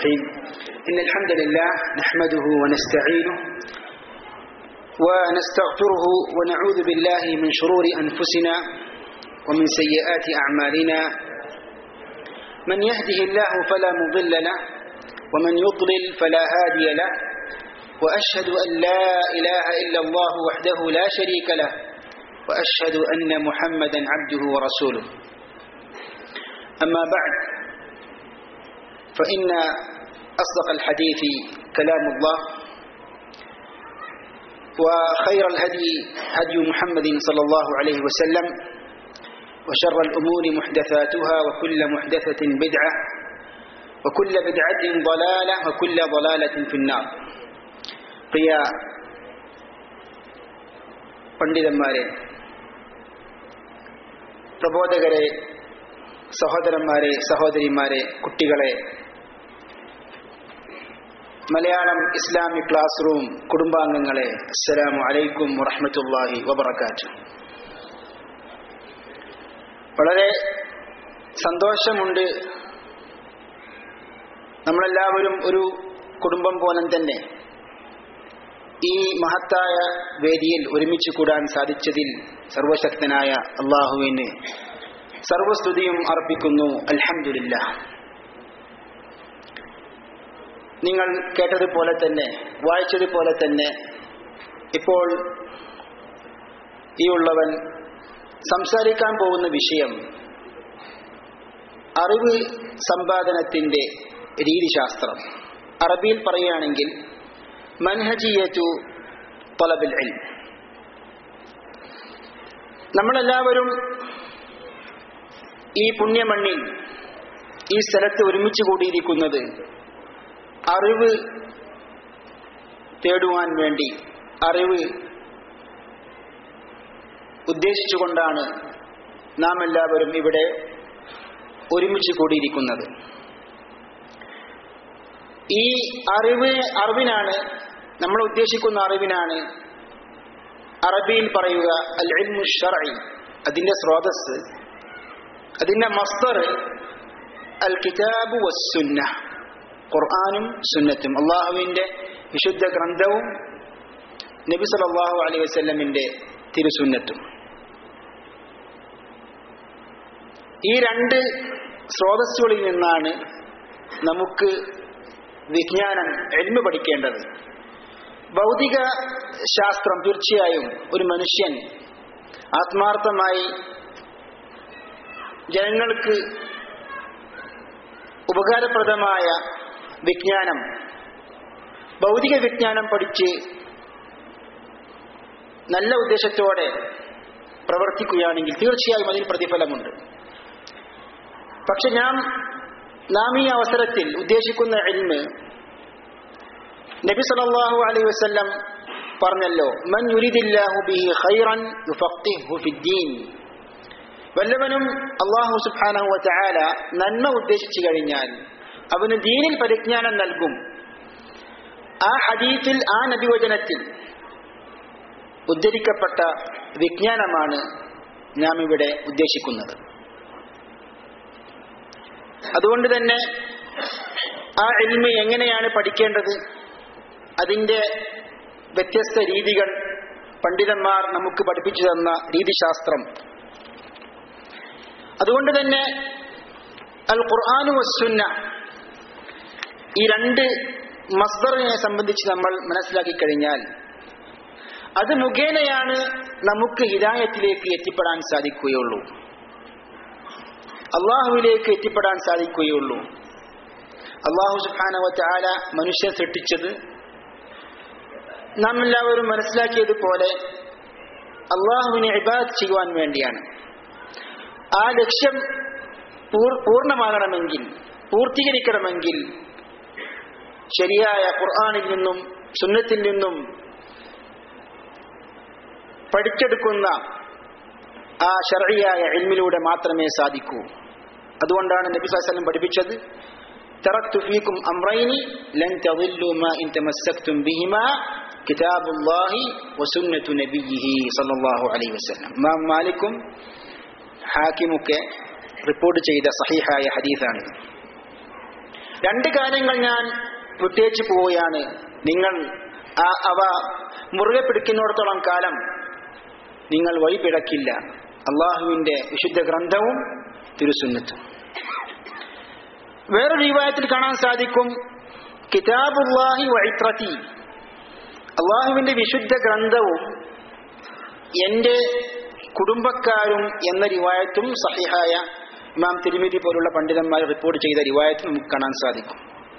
الرحيم إن الحمد لله نحمده ونستعينه ونستغفره ونعوذ بالله من شرور أنفسنا ومن سيئات أعمالنا من يهده الله فلا مضل له ومن يضلل فلا هادي له وأشهد أن لا إله إلا الله وحده لا شريك له وأشهد أن محمدا عبده ورسوله أما بعد فإن أصدق الحديث كلام الله وخير الهدي هدي محمد صلى الله عليه وسلم وشر الأمور محدثاتها وكل محدثة بدعة وكل بدعة ضلالة وكل ضلالة في النار പ്രിയ പണ്ഡിതന്മാരെ പ്രബോധകരെ സഹോദരന്മാരെ സഹോദരിമാരെ കുട്ടികളെ മലയാളം ഇസ്ലാമിക് ക്ലാസ് റൂം കുടുംബാംഗങ്ങളെ അസ്സലാമു അലൈക്കും വറഹമത്തല്ലാഹി വബർക്കാറ്റ് വളരെ സന്തോഷമുണ്ട് നമ്മളെല്ലാവരും ഒരു കുടുംബം പോലെ തന്നെ ഈ മഹത്തായ വേദിയിൽ ഒരുമിച്ച് കൂടാൻ സാധിച്ചതിൽ സർവശക്തനായ അള്ളാഹുവിന് സർവസ്തുതിയും അർപ്പിക്കുന്നു അൽഹമില്ല നിങ്ങൾ കേട്ടതുപോലെ തന്നെ വായിച്ചതുപോലെ തന്നെ ഇപ്പോൾ ഈ ഉള്ളവൻ സംസാരിക്കാൻ പോകുന്ന വിഷയം അറിവ് സമ്പാദനത്തിന്റെ രീതിശാസ്ത്രം അറബിയിൽ പറയുകയാണെങ്കിൽ മൻഹജിയറ്റു തൊലബിൽ ഇൽ നമ്മളെല്ലാവരും ഈ പുണ്യമണ്ണിൽ ഈ സ്ഥലത്ത് ഒരുമിച്ച് കൂടിയിരിക്കുന്നത് അറിവ് തേടുവാൻ വേണ്ടി അറിവ് ഉദ്ദേശിച്ചുകൊണ്ടാണ് നാം എല്ലാവരും ഇവിടെ ഒരുമിച്ച് കൂടിയിരിക്കുന്നത് ഈ അറിവ് അറിവിനാണ് നമ്മൾ ഉദ്ദേശിക്കുന്ന അറിവിനാണ് അറബിയിൽ പറയുക അൽ ഇൽമു ഷർഇ അതിന്റെ സ്രോതസ് അതിന്റെ മസ്തർ അൽ കിതാബ് വസ്സുന്ന ഖുർആാനും സുന്നത്തും അള്ളാഹുവിന്റെ വിശുദ്ധ ഗ്രന്ഥവും നബി സല്ലല്ലാഹു അലൈഹി വസല്ലമിന്റെ തിരുസുന്നത്തും ഈ രണ്ട് സ്രോതസ്സുകളിൽ നിന്നാണ് നമുക്ക് വിജ്ഞാനം എൽമ പഠിക്കേണ്ടത് ഭൗതിക ശാസ്ത്രം തീർച്ചയായും ഒരു മനുഷ്യൻ ആത്മാർത്ഥമായി ജനങ്ങൾക്ക് ഉപകാരപ്രദമായ വിജ്ഞാനം ഭൗതിക വിജ്ഞാനം പഠിച്ച് നല്ല ഉദ്ദേശത്തോടെ പ്രവർത്തിക്കുകയാണെങ്കിൽ തീർച്ചയായും അതിന് പ്രതിഫലമുണ്ട് പക്ഷെ നാം നാം ഈ അവസരത്തിൽ ഉദ്ദേശിക്കുന്ന എൽമ് നബി സല്ലല്ലാഹു അലൈഹി വസല്ലം പറഞ്ഞല്ലോ മൻ യുരിദില്ലാഹു ബിഹി ഖൈറൻ യുഫഖിഹു ഫിദ്ദീൻ വല്ലവനും അള്ളാഹു സുബ്ഹാനഹു വതആല നന്മ ഉദ്ദേശിച്ചു കഴിഞ്ഞാൽ അവന് ദീനിൽ പരിജ്ഞാനം നൽകും ആ ഹദീത്തിൽ ആ നബിവചനത്തിൽ ഉദ്ധരിക്കപ്പെട്ട വിജ്ഞാനമാണ് നാം ഇവിടെ ഉദ്ദേശിക്കുന്നത് അതുകൊണ്ട് തന്നെ ആ എൽമ എങ്ങനെയാണ് പഠിക്കേണ്ടത് അതിൻ്റെ വ്യത്യസ്ത രീതികൾ പണ്ഡിതന്മാർ നമുക്ക് പഠിപ്പിച്ചു തന്ന രീതിശാസ്ത്രം അതുകൊണ്ട് തന്നെ അൽ ഖുർആാനു വസ്സുന്ന ഈ രണ്ട് മസ്ദറിനെ സംബന്ധിച്ച് നമ്മൾ മനസ്സിലാക്കി കഴിഞ്ഞാൽ അത് മുഖേനയാണ് നമുക്ക് ഹിദായത്തിലേക്ക് എത്തിപ്പെടാൻ സാധിക്കുകയുള്ളൂ അള്ളാഹുവിലേക്ക് എത്തിപ്പെടാൻ സാധിക്കുകയുള്ളൂ അള്ളാഹു സുഖാനവ ചാല മനുഷ്യൻ സൃഷ്ടിച്ചത് നാം എല്ലാവരും മനസ്സിലാക്കിയതുപോലെ അള്ളാഹുവിനെ ഇബാദ് ചെയ്യുവാൻ വേണ്ടിയാണ് ആ ലക്ഷ്യം പൂർണ്ണമാകണമെങ്കിൽ പൂർത്തീകരിക്കണമെങ്കിൽ ശരിയായ ഖുർആാനിൽ നിന്നും സുന്നത്തിൽ നിന്നും പഠിച്ചെടുക്കുന്ന ആ ഷർഴിയായ എൽമിലൂടെ മാത്രമേ സാധിക്കൂ അതുകൊണ്ടാണ് നബി സാഹനം പഠിപ്പിച്ചത് تركت فيكم أمرين لن تضلوا ما إن تمسكتم بهما كتاب الله وسنة نبيه صلى الله عليه وسلم ما مالكم حاكمك റിപ്പോർട്ട് ചെയ്ത സഹിഹായ ഹദീസാണ് രണ്ട് കാര്യങ്ങൾ ഞാൻ വിട്ടേച്ചു പോവുകയാണ് നിങ്ങൾ ആ അവ മുറുകെ പിടിക്കുന്നിടത്തോളം കാലം നിങ്ങൾ വഴി പിഴക്കില്ല അള്ളാഹുവിന്റെ വിശുദ്ധ ഗ്രന്ഥവും തിരുസുന്നത്തും വേറൊരു രീവായത്തിൽ കാണാൻ സാധിക്കും കിതാബുല്ലാഹി വൈത്രത്തി അള്ളാഹുവിന്റെ വിശുദ്ധ ഗ്രന്ഥവും എന്റെ കുടുംബക്കാരും എന്ന റിവായത്തും സഹിഹായ ഇമാം തിരുമിതി പോലുള്ള പണ്ഡിതന്മാർ റിപ്പോർട്ട് ചെയ്ത റിവായത്ത് നമുക്ക് കാണാൻ സാധിക്കും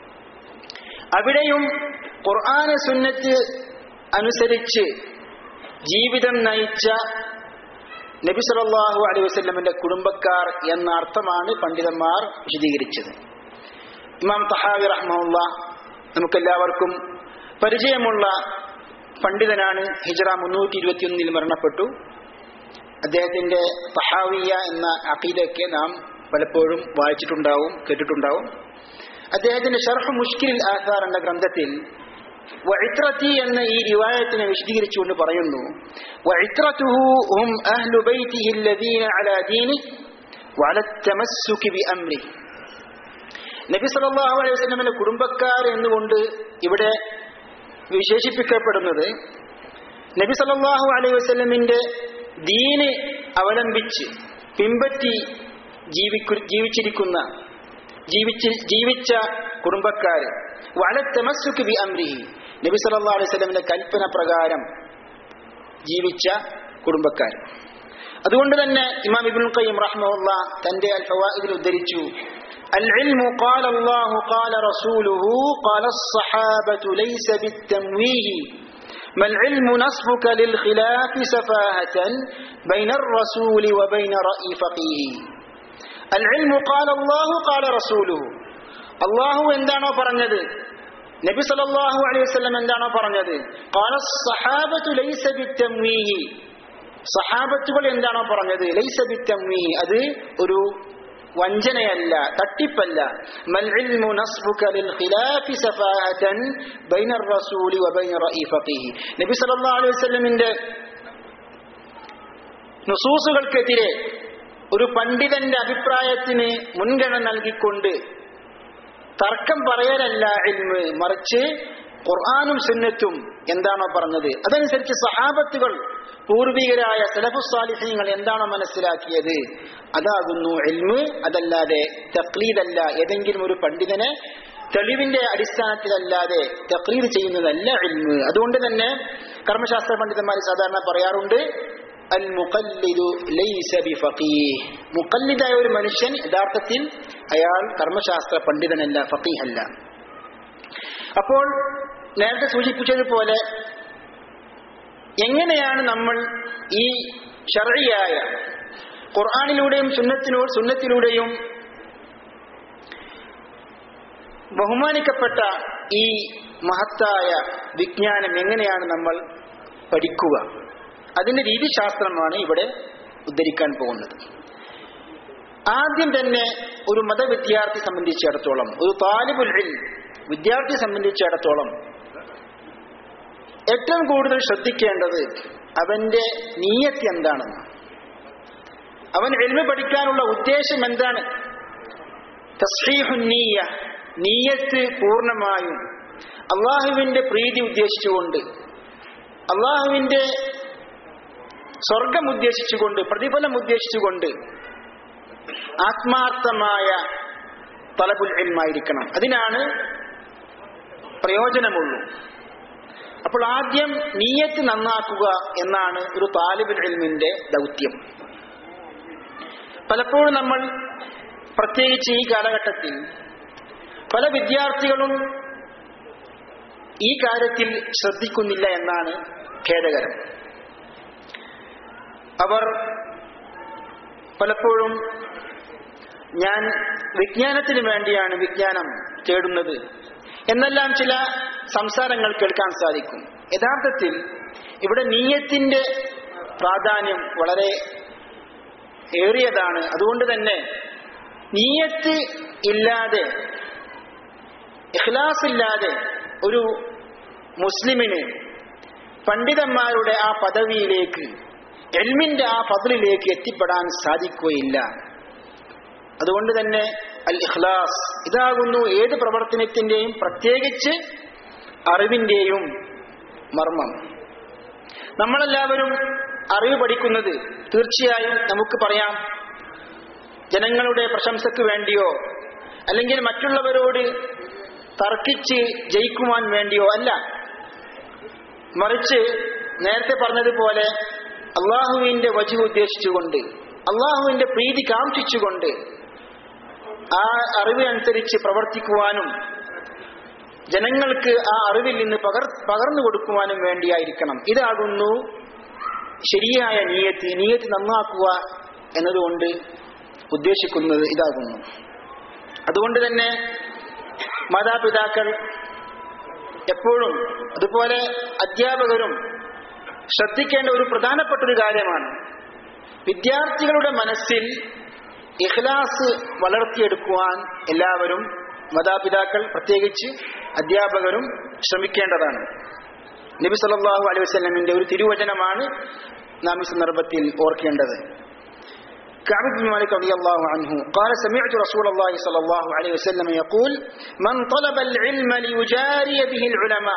അവിടെയും ഖുർആന സുന്നത്ത് അനുസരിച്ച് ജീവിതം നയിച്ച നബി സല്ലല്ലാഹു അലൈഹി വസല്ലമിന്റെ കുടുംബക്കാർ എന്ന അർത്ഥമാണ് പണ്ഡിതന്മാർ വിശദീകരിച്ചത് ഇമാം തഹാവി റഹ്മുള്ള നമുക്കെല്ലാവർക്കും പരിചയമുള്ള പണ്ഡിതനാണ് ഹിജറ മുന്നൂറ്റി ഇരുപത്തിയൊന്നിൽ മരണപ്പെട്ടു അദ്ദേഹത്തിന്റെ തഹാവിയ എന്ന അഖീദയൊക്കെ നാം പലപ്പോഴും വായിച്ചിട്ടുണ്ടാവും കേട്ടിട്ടുണ്ടാവും അദ്ദേഹത്തിന്റെ ഷർഹ് മുഷ്കിൽ ആസാർ എന്ന ഗ്രന്ഥത്തിൽ വഇത്രത്തി എന്ന ഈ റിവായത്തിനെ വിശദീകരിച്ചുകൊണ്ട് പറയുന്നു വഇത്രത്തുഹു ഹും അഹ്ലു ബൈതിഹി الذين على دينه وعلى التمسك بأمره നബി സല്ലല്ലാഹു അലൈഹി വസല്ലമയുടെ കുടുംബക്കാർ എന്നുകൊണ്ട് ഇവിടെ വിശേഷിപ്പിക്കപ്പെടുന്നത് നബി സല്ലല്ലാഹു അലൈഹി വസല്ലമിന്റെ ദീന് അവലംബിച്ച് പിമ്പറ്റി ജീവിക്കു ജീവിച്ചിരിക്കുന്ന ജീവിച്ച് ജീവിച്ച കുടുംബക്കാര് വളത്തമസ്സുക്ക് ബി അമ്രിഹി നബി സല്ലല്ലാഹു അലൈഹി വസല്ലമിന്റെ കൽപ്പന പ്രകാരം ജീവിച്ച കുടുംബക്കാർ അതുകൊണ്ട് തന്നെ ഇമാം ഇബ്നുൽ ഖയ്യിം റഹ്മഹുല്ല തന്റെ അൽ ഫവായിദിൽ ഉദ്ധരിച്ചു العلم قال الله قال رسوله قال الصحابة ليس بالتمويه ما العلم نصفك للخلاف سفاهة بين الرسول وبين رأي فقيه العلم قال الله قال رسوله അള്ളാഹു എന്താണോ പറഞ്ഞത് നബി സല്ലല്ലാഹു അലൈഹി വസല്ലം എന്താണോ പറഞ്ഞത് ഖാല സഹാബത്തു ലൈസ ബിത്തംവീഹി സഹാബത്തുകൾ എന്താണോ പറഞ്ഞത് ലൈസ ബിത്തംവീഹി അത് ഒരു വഞ്ചനയല്ല തട്ടിപ്പല്ല മൽ ഇൽമു നസ്ബുക ലിൽ ഖിലാഫി സഫാഹതൻ ബൈന റസൂലി വബൈന റഈ ഫഖീഹി നബി സല്ലല്ലാഹു അലൈഹി വസല്ലമിന്റെ നുസൂസുകൾക്കെതിരെ ഒരു പണ്ഡിതന്റെ അഭിപ്രായത്തിന് മുൻഗണന നൽകിക്കൊണ്ട് തർക്കം പറയലല്ല ഇൽമ് മറിച്ച് ഖുർആാനും സുന്നത്തും എന്താണോ പറഞ്ഞത് അതനുസരിച്ച് സഹാബത്തുകൾ പൂർവികരായ സലഫുസാലിഹ്യങ്ങൾ എന്താണോ മനസ്സിലാക്കിയത് അതാകുന്നു ഇൽമ് അതല്ലാതെ തക്ലീദല്ല ഏതെങ്കിലും ഒരു പണ്ഡിതനെ തെളിവിന്റെ അടിസ്ഥാനത്തിലല്ലാതെ തക്ലീദ് ചെയ്യുന്നതല്ല ഇൽമ് അതുകൊണ്ട് തന്നെ കർമ്മശാസ്ത്ര പണ്ഡിതന്മാർ സാധാരണ പറയാറുണ്ട് അൽ മുഖല്ലിദു ലൈസ ബിഫഖീഹ് മുഖല്ലിദായ ഒരു മനുഷ്യൻ യഥാർത്ഥത്തിൽ അയാൾ കർമ്മശാസ്ത്ര പണ്ഡിതനല്ല ഫഖീഹല്ല അപ്പോൾ നേരത്തെ സൂചിപ്പിച്ചതുപോലെ എങ്ങനെയാണ് നമ്മൾ ഈ ഷർഴിയായ ഖുർആാനിലൂടെയും സുന്നത്തിനോ സുന്നത്തിലൂടെയും ബഹുമാനിക്കപ്പെട്ട ഈ മഹത്തായ വിജ്ഞാനം എങ്ങനെയാണ് നമ്മൾ പഠിക്കുക അതിന്റെ രീതിശാസ്ത്രമാണ് ഇവിടെ ഉദ്ധരിക്കാൻ പോകുന്നത് ആദ്യം തന്നെ ഒരു മതവിദ്യാർത്ഥി സംബന്ധിച്ചിടത്തോളം ഒരു താലിബുൽ ഇൽം വിദ്യാർത്ഥി സംബന്ധിച്ചിടത്തോളം ഏറ്റവും കൂടുതൽ ശ്രദ്ധിക്കേണ്ടത് അവന്റെ നീയത്ത് എന്താണെന്ന് അവൻ എൽമ പഠിക്കാനുള്ള ഉദ്ദേശം എന്താണ് തസ്ഹീഹുന്നീയ നീയത്ത് പൂർണ്ണമായും അള്ളാഹുവിന്റെ പ്രീതി ഉദ്ദേശിച്ചുകൊണ്ട് അള്ളാഹുവിന്റെ സ്വർഗം ഉദ്ദേശിച്ചുകൊണ്ട് പ്രതിഫലം ഉദ്ദേശിച്ചുകൊണ്ട് ആത്മാർത്ഥമായ തലബുൽ ഇൽമായിരിക്കണം അതിനാണ് പ്രയോജനമുള്ളൂ അപ്പോൾ ആദ്യം നീയത്ത് നന്നാക്കുക എന്നാണ് ഒരു താലിബുൽ ഇൽമിന്റെ ദൗത്യം പലപ്പോഴും നമ്മൾ പ്രത്യേകിച്ച് ഈ കാലഘട്ടത്തിൽ പല വിദ്യാർത്ഥികളും ഈ കാര്യത്തിൽ ശ്രദ്ധിക്കുന്നില്ല എന്നാണ് ഖേദകരം അവർ പലപ്പോഴും ഞാൻ വിജ്ഞാനത്തിന് വേണ്ടിയാണ് വിജ്ഞാനം തേടുന്നത് എന്നെല്ലാം ചില സംസാരങ്ങൾ കേൾക്കാൻ സാധിക്കും യഥാർത്ഥത്തിൽ ഇവിടെ നീയത്തിന്റെ പ്രാധാന്യം വളരെ ഏറിയതാണ് അതുകൊണ്ട് തന്നെ നീയത്ത് ഇല്ലാതെ ഇഖ്ലാസ് ഇല്ലാതെ ഒരു മുസ്ലിമിന് പണ്ഡിതന്മാരുടെ ആ പദവിയിലേക്ക് എൽമിന്റെ ആ പതിലിലേക്ക് എത്തിപ്പെടാൻ സാധിക്കുകയില്ല അതുകൊണ്ട് തന്നെ അൽ ഇഖ്ലാസ് ഇതാകുന്നു ഏത് പ്രവർത്തനത്തിന്റെയും പ്രത്യേകിച്ച് അറിവിന്റെയും മർമ്മം നമ്മളെല്ലാവരും അറിവ് പഠിക്കുന്നത് തീർച്ചയായും നമുക്ക് പറയാം ജനങ്ങളുടെ പ്രശംസയ്ക്ക് വേണ്ടിയോ അല്ലെങ്കിൽ മറ്റുള്ളവരോട് തർക്കിച്ച് ജയിക്കുവാൻ വേണ്ടിയോ അല്ല മറിച്ച് നേരത്തെ പറഞ്ഞതുപോലെ അള്ളാഹുവിന്റെ വജു ഉദ്ദേശിച്ചുകൊണ്ട് അള്ളാഹുവിന്റെ പ്രീതി കാംക്ഷിച്ചുകൊണ്ട് ആ അറിവ് അനുസരിച്ച് പ്രവർത്തിക്കുവാനും ജനങ്ങൾക്ക് ആ അറിവിൽ നിന്ന് പകർ പകർന്നു കൊടുക്കുവാനും വേണ്ടിയായിരിക്കണം ഇതാകുന്നു ശരിയായ നീയത്ത് നീയത്ത് നന്നാക്കുക എന്നതുകൊണ്ട് ഉദ്ദേശിക്കുന്നത് ഇതാകുന്നു അതുകൊണ്ട് തന്നെ മാതാപിതാക്കൾ എപ്പോഴും അതുപോലെ അധ്യാപകരും ശ്രദ്ധിക്കേണ്ട ഒരു പ്രധാനപ്പെട്ട ഒരു കാര്യമാണ് വിദ്യാർത്ഥികളുടെ മനസ്സിൽ ഇഖ്ലാസ് വളർത്തിയെടുക്കുവാൻ എല്ലാവരും മാതാപിതാക്കൾ പ്രത്യേകിച്ച് അധ്യാപകരും ശ്രമിക്കേണ്ടതാണ് നബി സല്ലല്ലാഹു അലൈഹി വസല്ലമിന്റെ ഒരു തിരുവചനമാണ് നാം ഈ സന്ദർഭത്തിൽ ഓർക്കേണ്ടത് كعب بن مالك رضي الله عنه قال سمعت رسول الله صلى الله عليه وسلم يقول من طلب العلم ليجاري به العلماء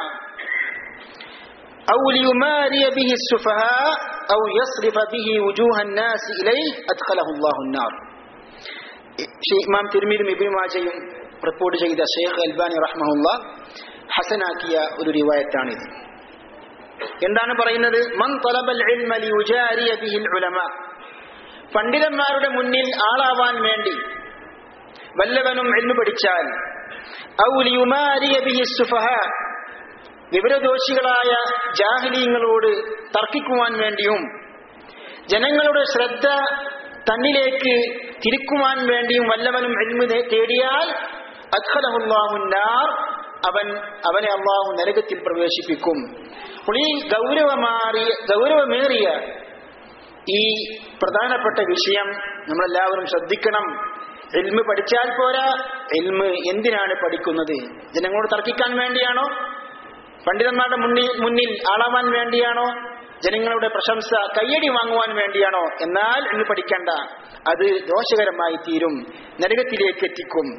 أو ليماري به السفهاء أو يصرف به وجوه الناس إليه أدخله الله النار ഇമാം തിരുമീരും ഇബിൻ മാജയും റിപ്പോർട്ട് ചെയ്ത ഷെയ്ഖ് അൽബാനി റഹ്മുല്ല ഹസനാക്കിയ ഒരു റിവായത്താണിത് എന്താണ് പറയുന്നത് മൻ തലബൽ ഇൽമ ലിയുജാരിയ ബിഹിൽ ഉലമ പണ്ഡിതന്മാരുടെ മുന്നിൽ ആളാവാൻ വേണ്ടി വല്ലവനും എന്നു പഠിച്ചാൽ ഔ ലിയുമാരിയ ബിഹി സുഫഹ വിവരദോഷികളായ ജാഹലീങ്ങളോട് തർക്കിക്കുവാൻ വേണ്ടിയും ജനങ്ങളുടെ ശ്രദ്ധ തന്നിലേക്ക് തിരിക്കുവാൻ വേണ്ടിയും വല്ലവനും എൽമു തേടിയാൽ അഖലഹുല്ലാഹുന്നാർ അവൻ അവനെ അള്ളാഹു നരകത്തിൽ പ്രവേശിപ്പിക്കും അപ്പോൾ ഈ ഗൗരവമാറിയ ഗൗരവമേറിയ ഈ പ്രധാനപ്പെട്ട വിഷയം നമ്മളെല്ലാവരും ശ്രദ്ധിക്കണം എൽമ് പഠിച്ചാൽ പോരാ എൽമ് എന്തിനാണ് പഠിക്കുന്നത് ജനങ്ങളോട് തർക്കിക്കാൻ വേണ്ടിയാണോ പണ്ഡിതന്മാരുടെ മുന്നിൽ മുന്നിൽ ആളാവാൻ വേണ്ടിയാണോ ജനങ്ങളുടെ പ്രശംസ കയ്യടി വാങ്ങുവാൻ വേണ്ടിയാണോ എന്നാൽ ഇന്ന് പഠിക്കണ്ട അത് ദോഷകരമായി തീരും നരകത്തിലേക്ക് എത്തിക്കും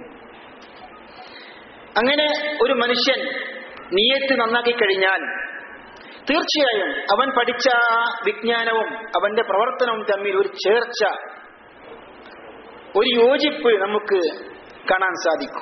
അങ്ങനെ ഒരു മനുഷ്യൻ നീയത്ത് നന്നാക്കി കഴിഞ്ഞാൽ തീർച്ചയായും അവൻ പഠിച്ച ആ വിജ്ഞാനവും അവന്റെ പ്രവർത്തനവും തമ്മിൽ ഒരു ചേർച്ച ഒരു യോജിപ്പ് നമുക്ക് കാണാൻ സാധിക്കും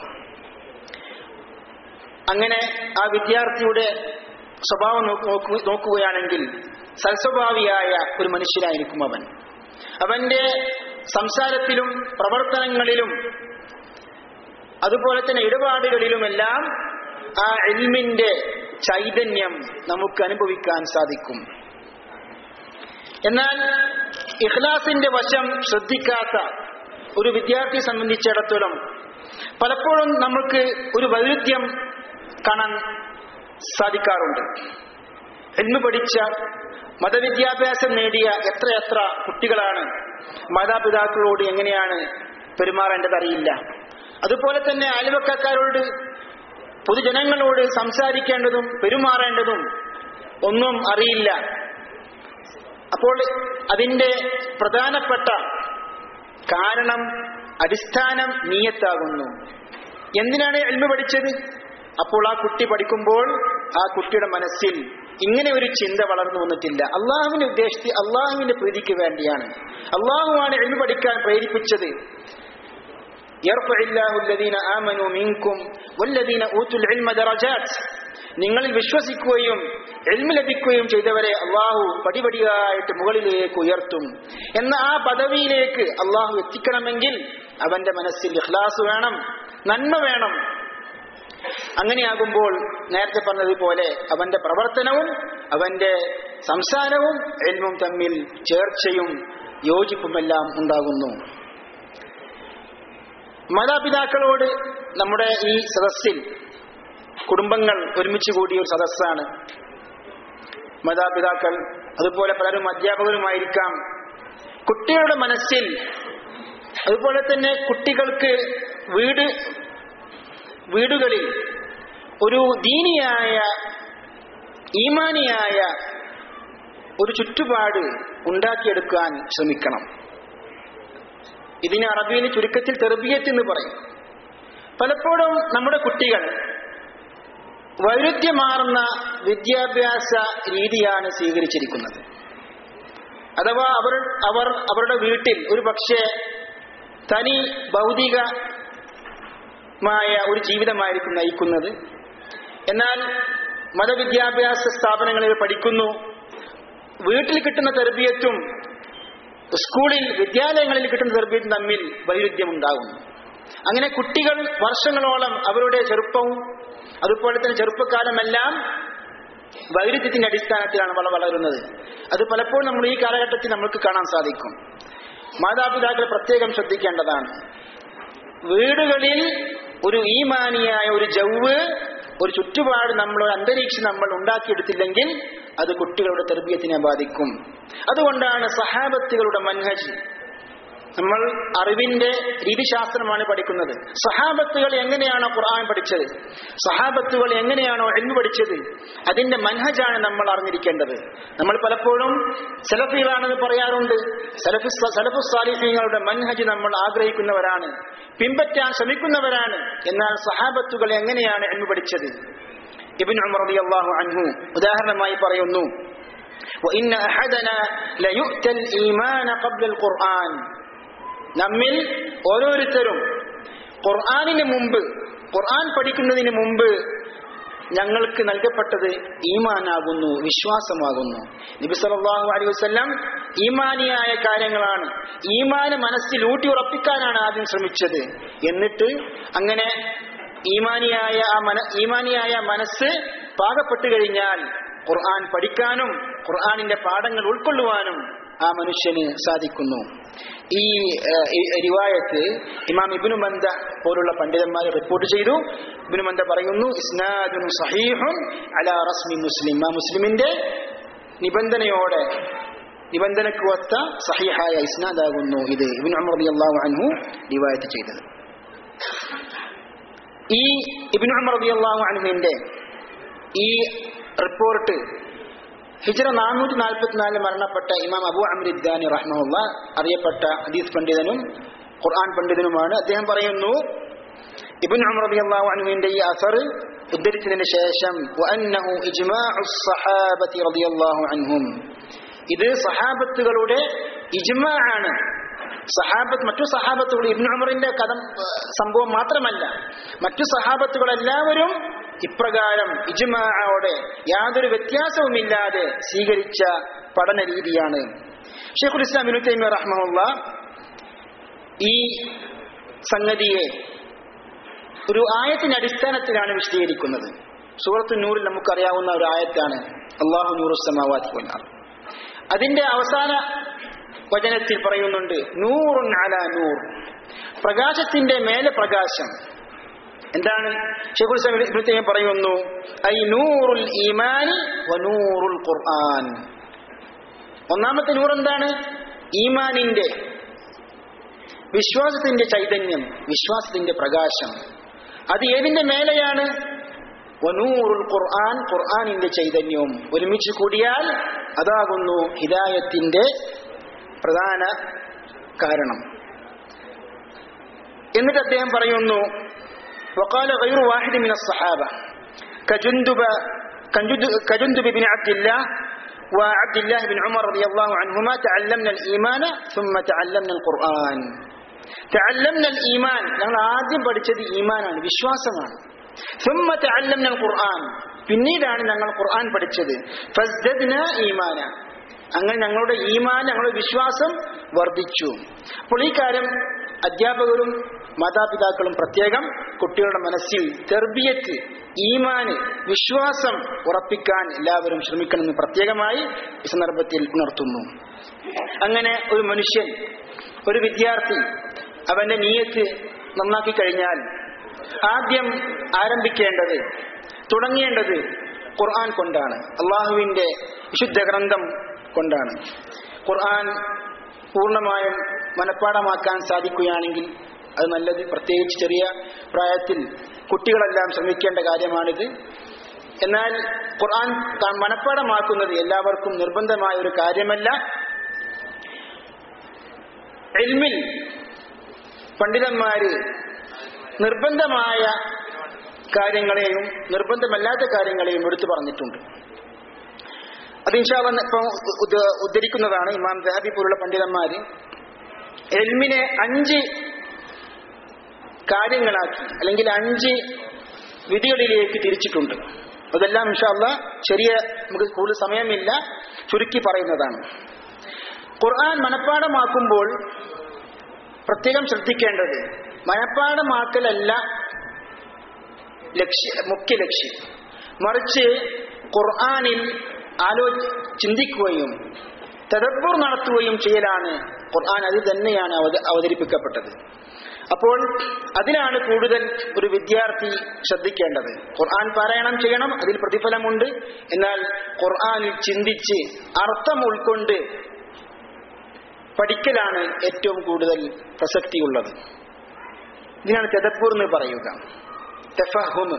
അങ്ങനെ ആ വിദ്യാർത്ഥിയുടെ സ്വഭാവം നോക്കു നോക്കുകയാണെങ്കിൽ സൽസ്വഭാവിയായ ഒരു മനുഷ്യനായിരിക്കും അവൻ അവന്റെ സംസാരത്തിലും പ്രവർത്തനങ്ങളിലും അതുപോലെ തന്നെ ഇടപാടുകളിലുമെല്ലാം ആ എൽമിന്റെ ചൈതന്യം നമുക്ക് അനുഭവിക്കാൻ സാധിക്കും എന്നാൽ ഇഖ്ലാസിന്റെ വശം ശ്രദ്ധിക്കാത്ത ഒരു വിദ്യാർത്ഥിയെ സംബന്ധിച്ചിടത്തോളം പലപ്പോഴും നമുക്ക് ഒരു വൈരുദ്ധ്യം കാണാൻ സാധിക്കാറുണ്ട് എന്ന് പഠിച്ച മതവിദ്യാഭ്യാസം നേടിയ എത്രയെത്ര കുട്ടികളാണ് മാതാപിതാക്കളോട് എങ്ങനെയാണ് പെരുമാറേണ്ടത് അറിയില്ല അതുപോലെ തന്നെ അയൽവക്കക്കാരോട് പൊതുജനങ്ങളോട് സംസാരിക്കേണ്ടതും പെരുമാറേണ്ടതും ഒന്നും അറിയില്ല അപ്പോൾ അതിന്റെ പ്രധാനപ്പെട്ട കാരണം അടിസ്ഥാനം നീയത്താകുന്നു എന്തിനാണ് എൽമ പഠിച്ചത് അപ്പോൾ ആ കുട്ടി പഠിക്കുമ്പോൾ ആ കുട്ടിയുടെ മനസ്സിൽ ഇങ്ങനെ ഒരു ചിന്ത വളർന്നു വന്നിട്ടില്ല അള്ളാഹുവിന്റെ ഉദ്ദേശിച്ച് അള്ളാഹുവിന്റെ പ്രീതിക്ക് വേണ്ടിയാണ് അള്ളാഹുവാണ് എൽമ പഠിക്കാൻ പ്രേരിപ്പിച്ചത് നിങ്ങളിൽ വിശ്വസിക്കുകയും എൽമ ലഭിക്കുകയും ചെയ്തവരെ അള്ളാഹു പടിപടിയായിട്ട് മുകളിലേക്ക് ഉയർത്തും എന്ന ആ പദവിയിലേക്ക് അള്ളാഹു എത്തിക്കണമെങ്കിൽ അവന്റെ മനസ്സിൽ ഇഖ്ലാസ് വേണം നന്മ വേണം അങ്ങനെയാകുമ്പോൾ നേരത്തെ പറഞ്ഞതുപോലെ അവന്റെ പ്രവർത്തനവും അവന്റെ സംസാരവും എൽമും തമ്മിൽ ചേർച്ചയും യോജിപ്പുമെല്ലാം ഉണ്ടാകുന്നു മാതാപിതാക്കളോട് നമ്മുടെ ഈ സദസ്സിൽ കുടുംബങ്ങൾ ഒരുമിച്ച് കൂടിയ ഒരു സദസ്സാണ് മാതാപിതാക്കൾ അതുപോലെ പലരും അധ്യാപകരുമായിരിക്കാം കുട്ടികളുടെ മനസ്സിൽ അതുപോലെ തന്നെ കുട്ടികൾക്ക് വീട് വീടുകളിൽ ഒരു ദീനിയായ ഈമാനിയായ ഒരു ചുറ്റുപാട് ഉണ്ടാക്കിയെടുക്കാൻ ശ്രമിക്കണം ഇതിന് അറബിയിൽ ചുരുക്കത്തിൽ തെർബിയത്ത് എന്ന് പറയും പലപ്പോഴും നമ്മുടെ കുട്ടികൾ വൈരുദ്ധ്യമാർന്ന വിദ്യാഭ്യാസ രീതിയാണ് സ്വീകരിച്ചിരിക്കുന്നത് അഥവാ അവർ അവർ അവരുടെ വീട്ടിൽ ഒരു പക്ഷേ തനി ഭൗതികമായ ഒരു ജീവിതമായിരിക്കും നയിക്കുന്നത് എന്നാൽ മതവിദ്യാഭ്യാസ സ്ഥാപനങ്ങളിൽ പഠിക്കുന്നു വീട്ടിൽ കിട്ടുന്ന തെർബിയത്തും സ്കൂളിൽ വിദ്യാലയങ്ങളിൽ കിട്ടുന്ന തെർബിയത്തും തമ്മിൽ വൈരുദ്ധ്യമുണ്ടാകുന്നു അങ്ങനെ കുട്ടികൾ വർഷങ്ങളോളം അവരുടെ ചെറുപ്പവും അതുപോലെ തന്നെ ചെറുപ്പക്കാലമെല്ലാം വൈരുദ്ധ്യത്തിന്റെ അടിസ്ഥാനത്തിലാണ് വള വളരുന്നത് അത് പലപ്പോഴും നമ്മൾ ഈ കാലഘട്ടത്തിൽ നമ്മൾക്ക് കാണാൻ സാധിക്കും മാതാപിതാക്കൾ പ്രത്യേകം ശ്രദ്ധിക്കേണ്ടതാണ് വീടുകളിൽ ഒരു ഈമാനിയായ ഒരു ജവ് ഒരു ചുറ്റുപാട് നമ്മൾ ഒരു അന്തരീക്ഷം നമ്മൾ ഉണ്ടാക്കിയെടുത്തില്ലെങ്കിൽ അത് കുട്ടികളുടെ തെർബീയത്തിനെ ബാധിക്കും അതുകൊണ്ടാണ് സഹാബത്തുകളുടെ മൻഹജ് നമ്മൾ അറിവിന്റെ രീതിശാസ്ത്രമാണ് പഠിക്കുന്നത് സഹാബത്തുകൾ എങ്ങനെയാണോ ഖുർആൻ പഠിച്ചത് സഹാബത്തുകൾ എങ്ങനെയാണോ എണ്ണു പഠിച്ചത് അതിന്റെ മൻഹജാണ് നമ്മൾ അറിഞ്ഞിരിക്കേണ്ടത് നമ്മൾ പലപ്പോഴും സെലഫികളാണെന്ന് പറയാറുണ്ട് സലഫി സലഫു സാലിഫീങ്ങളുടെ മൻഹജ് നമ്മൾ ആഗ്രഹിക്കുന്നവരാണ് പിൻപറ്റാൻ ശ്രമിക്കുന്നവരാണ് എന്നാൽ സഹാബത്തുകൾ എങ്ങനെയാണ് എണ്ണു പഠിച്ചത് ഇബിൻ ഉമർ റളിയല്ലാഹു അൻഹു ഉദാഹരണമായി പറയുന്നു وإن أحدنا ليؤتى الإيمان قبل القرآن നമ്മിൽ ഓരോരുത്തരും ഖുർആാനിന് മുമ്പ് ഖുർആൻ പഠിക്കുന്നതിന് മുമ്പ് ഞങ്ങൾക്ക് നൽകപ്പെട്ടത് ഈമാനാകുന്നു വിശ്വാസമാകുന്നു നബി സല്ലല്ലാഹു അലൈഹി വസല്ലം ഈമാനിയായ കാര്യങ്ങളാണ് ഈമാന് മനസ്സിൽ ഊട്ടി ഉറപ്പിക്കാനാണ് ആദ്യം ശ്രമിച്ചത് എന്നിട്ട് അങ്ങനെ ഈമാനിയായ ആ മന ഈമാനിയായ മനസ്സ് പാകപ്പെട്ടു കഴിഞ്ഞാൽ ഖുർആൻ പഠിക്കാനും ഖുർആനിന്റെ പാഠങ്ങൾ ഉൾക്കൊള്ളുവാനും ആ മനുഷ്യന് സാധിക്കുന്നു ഈ റിവായത്ത് ഇമാം ഇബ്നു മന്ദ പോലുള്ള പണ്ഡിതന്മാർ റിപ്പോർട്ട് ചെയ്തു ഇബ്നു മന്ദ പറയുന്നു ഇസ്നാദുൻ സഹീഹുൻ അലാ റസ്മി മുസ്ലിം ആ മുസ്ലിമിന്റെ നിബന്ധനയോടെ നിബന്ധനക്ക് ഒത്ത സഹിഹായ ഇസ്നാദാകുന്നു ഇത് ഇബ്നു ഉമർ റളിയല്ലാഹു അൻഹു റിവായത്ത് ചെയ്തത് ഈ ഇബ്നു ഉമർ റളിയല്ലാഹു അൻഹുവിന്റെ ഈ റിപ്പോർട്ട് ഹിജറ നാനൂറ്റി നാൽപ്പത്തിനാലിൽ മരണപ്പെട്ട ഇമാം അബു അമൃദ്ദാനി റഹ്മുള്ള അറിയപ്പെട്ട ഹദീസ് പണ്ഡിതനും ഖുർആൻ പണ്ഡിതനുമാണ് അദ്ദേഹം പറയുന്നു ഇബിൻ ഉമർ റളിയല്ലാഹു അൻഹുവിന്റെ ഈ അസർ ഉദ്ധരിച്ചതിന് ശേഷം വഅന്നഹു ഇജ്മാഉ സ്വഹാബത്തി റളിയല്ലാഹു അൻഹും ഇത് സഹാബത്തുകളുടെ ഇജ്മാ ആണ് സഹാബത്ത് മറ്റു സഹാബത്തുകൾ ഇബ്നു ഉമറിന്റെ കഥ സംഭവം മാത്രമല്ല മറ്റു സഹാബത്തുകൾ എല്ലാവരും ഇപ്രകാരം ഇജ്മാഅോടെ യാതൊരു വ്യത്യാസവുമില്ലാതെ സ്വീകരിച്ച പഠന രീതിയാണ് ഷെയ്ഖുൽ ഇസ്ലാം ഇബ്നു തൈമിയ റഹ്മഹുള്ള ഈ സംഗതിയെ ഒരു ആയത്തിന്റെ അടിസ്ഥാനത്തിലാണ് വിശദീകരിക്കുന്നത് സൂറത്തു നൂറിൽ നമുക്കറിയാവുന്ന ഒരു ആയത്താണ് അള്ളാഹു നൂറുസമാവാത്തി കൊല്ലാർ അതിന്റെ അവസാന വചനത്തിൽ പറയുന്നുണ്ട് നൂറുൻ അല നൂർ പ്രകാശത്തിന്റെ മേലെ പ്രകാശം എന്താണ് ഷെയ്ഖുൽ ഇസ്ലാം ഇബ്നു തൈമിയ പറയുന്നു ഐ നൂറുൽ ഈമാനി വ നൂറുൽ ഖുർആൻ ഒന്നാമത്തെ നൂർ എന്താണ് ഈമാനിന്റെ വിശ്വാസത്തിന്റെ ചൈതന്യം വിശ്വാസത്തിന്റെ പ്രകാശം അത് ഏതിന്റെ മേലെയാണ് വനൂറുൽ ഖുർആൻ ഖുർആനിന്റെ ചൈതന്യവും ഒരുമിച്ച് കൂടിയാൽ അതാകുന്നു ഹിദായത്തിന്റെ പ്രധാന കാരണം എന്നിട്ട് അദ്ദേഹം പറയുന്നു وقال غير واحد من الصحابة كجندب كجندب بن عبد الله وعبد الله بن عمر رضي الله عنهما تعلمنا الإيمان ثم تعلمنا القرآن تعلمنا الإيمان ഞങ്ങൾ ആദ്യം പഠിച്ചത് ഈമാനാണ് വിശ്വാസമാണ് ثم تعلمنا القرآن പിന്നീടാണ് ഞങ്ങൾ ഖുർആൻ പഠിച്ചത് ഫസ്ദദ്ന ഈമാന അങ്ങനെ ഞങ്ങളുടെ ഈമാൻ ഞങ്ങളുടെ വിശ്വാസം വർദ്ധിച്ചു അപ്പോൾ ഈ കാര്യം അധ്യാപകരും മാതാപിതാക്കളും പ്രത്യേകം കുട്ടികളുടെ മനസ്സിൽ തെർബിയത്ത് ഈമാന് വിശ്വാസം ഉറപ്പിക്കാൻ എല്ലാവരും ശ്രമിക്കണമെന്ന് പ്രത്യേകമായി ഈ സന്ദർഭത്തിൽ ഉണർത്തുന്നു അങ്ങനെ ഒരു മനുഷ്യൻ ഒരു വിദ്യാർത്ഥി അവന്റെ നീയത്ത് നന്നാക്കി കഴിഞ്ഞാൽ ആദ്യം ആരംഭിക്കേണ്ടത് തുടങ്ങേണ്ടത് ഖുർആൻ കൊണ്ടാണ് അള്ളാഹുവിന്റെ വിശുദ്ധ ഗ്രന്ഥം കൊണ്ടാണ് ഖുർആൻ പൂർണ്ണമായും മനഃപ്പാടമാക്കാൻ സാധിക്കുകയാണെങ്കിൽ അത് നല്ലത് പ്രത്യേകിച്ച് ചെറിയ പ്രായത്തിൽ കുട്ടികളെല്ലാം ശ്രമിക്കേണ്ട കാര്യമാണിത് എന്നാൽ ഖുർആൻ മനഃപ്പാടമാക്കുന്നത് എല്ലാവർക്കും നിർബന്ധമായ ഒരു കാര്യമല്ല എൽമിൽ പണ്ഡിതന്മാര് നിർബന്ധമായ കാര്യങ്ങളെയും നിർബന്ധമല്ലാത്ത കാര്യങ്ങളെയും എടുത്തു പറഞ്ഞിട്ടുണ്ട് അത് ഇൻഷാല്ല ഇപ്പം ഉദ്ധ- ഉദ്ധരിക്കുന്നതാണ് ഇമാം ദഹബി പോലുള്ള പണ്ഡിതന്മാര് എൽമിനെ അഞ്ച് കാര്യങ്ങളാക്കി അല്ലെങ്കിൽ അഞ്ച് വിധികളിലേക്ക് തിരിച്ചിട്ടുണ്ട് അതെല്ലാം ഇൻഷാല്ല ചെറിയ നമുക്ക് കൂടുതൽ സമയമില്ല ചുരുക്കി പറയുന്നതാണ് ഖുർആൻ മനഃപ്പാടമാക്കുമ്പോൾ പ്രത്യേകം ശ്രദ്ധിക്കേണ്ടത് മനഃപ്പാടമാക്കലല്ല ലക്ഷ്യ മുഖ്യ ലക്ഷ്യം മറിച്ച് ഖുർആനിൽ ആലോ ചിന്തിക്കുകയും തദബ്ബുർ നടത്തുകയും ചെയ്യലാണ് ഖുർആൻ അത് തന്നെയാണ് അവത- അവതരിപ്പിക്കപ്പെട്ടത് അപ്പോൾ അതിലാണ് കൂടുതൽ ഒരു വിദ്യാർത്ഥി ശ്രദ്ധിക്കേണ്ടത് ഖുർആൻ പാരായണം ചെയ്യണം അതിൽ പ്രതിഫലമുണ്ട് എന്നാൽ ഖുർആനിൽ ചിന്തിച്ച് അർത്ഥം ഉൾക്കൊണ്ട് പഠിക്കലാണ് ഏറ്റവും കൂടുതൽ പ്രസക്തിയുള്ളത് ഇതിനാണ് തെദപ്പൂർ എന്ന് പറയുക തെഫഹുമ്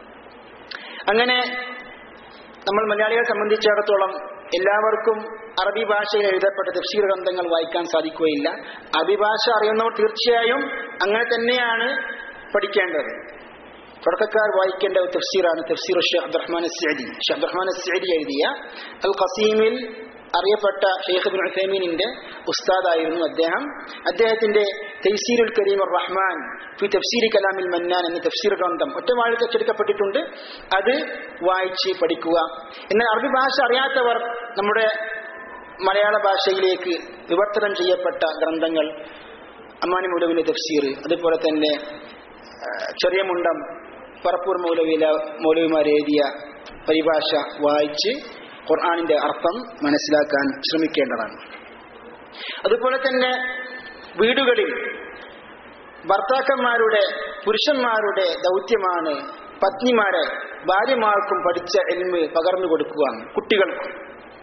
അങ്ങനെ നമ്മൾ മലയാളികളെ സംബന്ധിച്ചിടത്തോളം എല്ലാവർക്കും അറബി ഭാഷയിൽ എഴുതപ്പെട്ട തഫ്സീർ ഗ്രന്ഥങ്ങൾ വായിക്കാൻ സാധിക്കുകയില്ല അറബി ഭാഷ അറിയുന്നവർ തീർച്ചയായും അങ്ങനെ തന്നെയാണ് പഠിക്കേണ്ടത് തുടക്കക്കാർ വായിക്കേണ്ട ഒരു തഫ്സീറാണ് തഫ്സീർ ഷെയ്ഖ് അബ്ദുറഹ്മാൻ സഅദി ഷെയ്ഖ് അബ്ദുറഹ്മാൻ സഅദി എഴുതിയ അൽ ഖസീമിൽ അറിയപ്പെട്ട ഷെയ്ഖ് ബിൻ ഉസൈമീനിന്റെ ഉസ്താദായിരുന്നു അദ്ദേഹം അദ്ദേഹത്തിന്റെ തൈസീരുൽ കരീം റഹ്മാൻ ഫി തഫ്സീരി കലാമിൽ മന്നാൻ എന്ന തഫ്സീർ ഗ്രന്ഥം ഒറ്റ വാഴ അച്ചടിക്കപ്പെട്ടിട്ടുണ്ട് അത് വായിച്ച് പഠിക്കുക എന്നാൽ അറബി ഭാഷ അറിയാത്തവർ നമ്മുടെ മലയാള ഭാഷയിലേക്ക് വിവർത്തനം ചെയ്യപ്പെട്ട ഗ്രന്ഥങ്ങൾ അമ്മാനി മൗലവിന്റെ തഫ്സീർ അതുപോലെ തന്നെ ആ, ചെറിയ മുണ്ടം പറപ്പൂർ മൗലവിയിലെ മൗലവിമാർ എഴുതിയ പരിഭാഷ വായിച്ച് ഖുർആാനിന്റെ അർത്ഥം മനസ്സിലാക്കാൻ ശ്രമിക്കേണ്ടതാണ് അതുപോലെ തന്നെ വീടുകളിൽ ഭർത്താക്കന്മാരുടെ പുരുഷന്മാരുടെ ദൗത്യമാണ് പത്നിമാരെ ഭാര്യമാർക്കും പഠിച്ച എൽമ് പകർന്നു കൊടുക്കുക കുട്ടികൾക്കും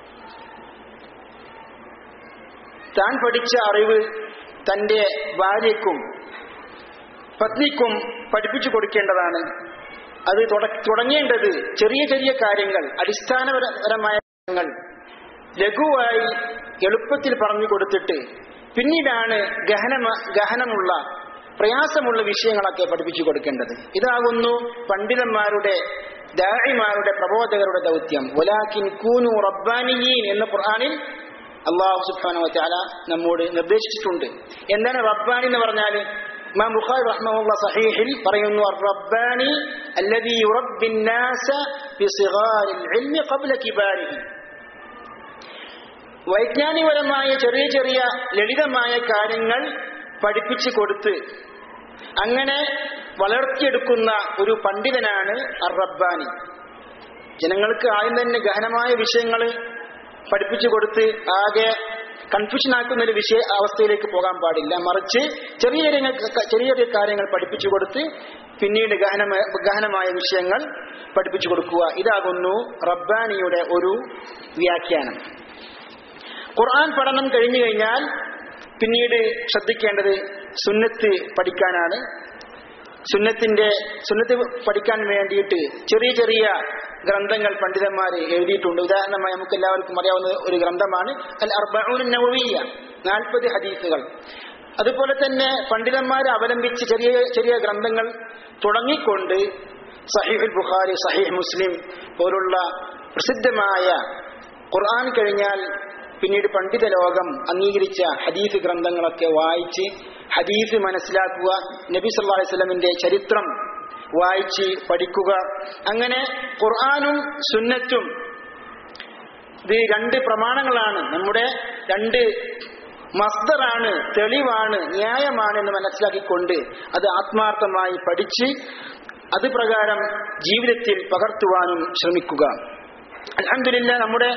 താൻ പഠിച്ച അറിവ് തന്റെ ഭാര്യയ്ക്കും പത്നിക്കും പഠിപ്പിച്ചു കൊടുക്കേണ്ടതാണ് അത് തുട- തുടങ്ങേണ്ടത് ചെറിയ ചെറിയ കാര്യങ്ങൾ അടിസ്ഥാനപരമായ കാര്യങ്ങൾ ലഘുവായി എളുപ്പത്തിൽ പറഞ്ഞു കൊടുത്തിട്ട് പിന്നീടാണ് ഗഹനമ ഗഹനമുള്ള പ്രയാസമുള്ള വിഷയങ്ങളൊക്കെ പഠിപ്പിച്ചു കൊടുക്കേണ്ടത് ഇതാകുന്നു പണ്ഡിതന്മാരുടെ ദാഹിമാരുടെ പ്രബോധകരുടെ ദൗത്യം ഒലാക്കിൻ കൂനു റബ്ബാനിയീൻ എന്ന ഖുർആനിൽ അള്ളാഹു സുബ്ഹാനഹു വതആല നമ്മോട് നിർദ്ദേശിച്ചിട്ടുണ്ട് എന്താണ് റബ്ബാനി എന്ന് പറഞ്ഞാൽ ഇമാം ബുഖാരി റഹ്മഹുള്ള സഹീഹിൽ പറയുന്നു റബ്ബാനി അല്ലദീ യുറബ്ബി الناس بصغار العلم قبل كباره വൈജ്ഞാനികപരമായ ചെറിയ ചെറിയ ലളിതമായ കാര്യങ്ങൾ പഠിപ്പിച്ചു കൊടുത്ത് അങ്ങനെ വളർത്തിയെടുക്കുന്ന ഒരു പണ്ഡിതനാണ് അർ റബ്ബാനി ജനങ്ങൾക്ക് ആദ്യം തന്നെ ഗഹനമായ വിഷയങ്ങൾ പഠിപ്പിച്ചു കൊടുത്ത് ആകെ കൺഫ്യൂഷൻ ആക്കുന്ന ഒരു വിഷയ അവസ്ഥയിലേക്ക് പോകാൻ പാടില്ല മറിച്ച് ചെറിയ ചെറിയ ചെറിയ ചെറിയ കാര്യങ്ങൾ പഠിപ്പിച്ചു കൊടുത്ത് പിന്നീട് ഗഹനമായ ഗഹനമായ വിഷയങ്ങൾ പഠിപ്പിച്ചു കൊടുക്കുക ഇതാകുന്നു റബ്ബാനിയുടെ ഒരു വ്യാഖ്യാനം ഖുർആൻ പഠനം കഴിഞ്ഞു കഴിഞ്ഞാൽ പിന്നീട് ശ്രദ്ധിക്കേണ്ടത് സുന്നത്ത് പഠിക്കാനാണ് സുന്നത്തിന്റെ സുന്നത്ത് പഠിക്കാൻ വേണ്ടിയിട്ട് ചെറിയ ചെറിയ ഗ്രന്ഥങ്ങൾ പണ്ഡിതന്മാർ എഴുതിയിട്ടുണ്ട് ഉദാഹരണമായി നമുക്ക് എല്ലാവർക്കും അറിയാവുന്ന ഒരു ഗ്രന്ഥമാണ് അൽ അർബഊൻ നവവിയ നാൽപ്പത് ഹദീസുകൾ അതുപോലെ തന്നെ പണ്ഡിതന്മാർ അവലംബിച്ച് ചെറിയ ചെറിയ ഗ്രന്ഥങ്ങൾ തുടങ്ങിക്കൊണ്ട് സഹീഹുൽ ബുഖാരി സഹീഹ് മുസ്ലിം പോലുള്ള പ്രസിദ്ധമായ ഖുർആൻ കഴിഞ്ഞാൽ പിന്നീട് പണ്ഡിത ലോകം അംഗീകരിച്ച ഹദീസ് ഗ്രന്ഥങ്ങളൊക്കെ വായിച്ച് ഹദീസ് മനസ്സിലാക്കുക നബി സല്ലാ അലൈഹി സ്വലമിന്റെ ചരിത്രം വായിച്ച് പഠിക്കുക അങ്ങനെ ഖുർആാനും സുന്നത്തും ഇത് രണ്ട് പ്രമാണങ്ങളാണ് നമ്മുടെ രണ്ട് മസ്ദറാണ് തെളിവാണ് ന്യായമാണ് എന്ന് മനസ്സിലാക്കിക്കൊണ്ട് അത് ആത്മാർത്ഥമായി പഠിച്ച് അത് പ്രകാരം ജീവിതത്തിൽ പകർത്തുവാനും ശ്രമിക്കുക അലഹമില്ല നമ്മുടെ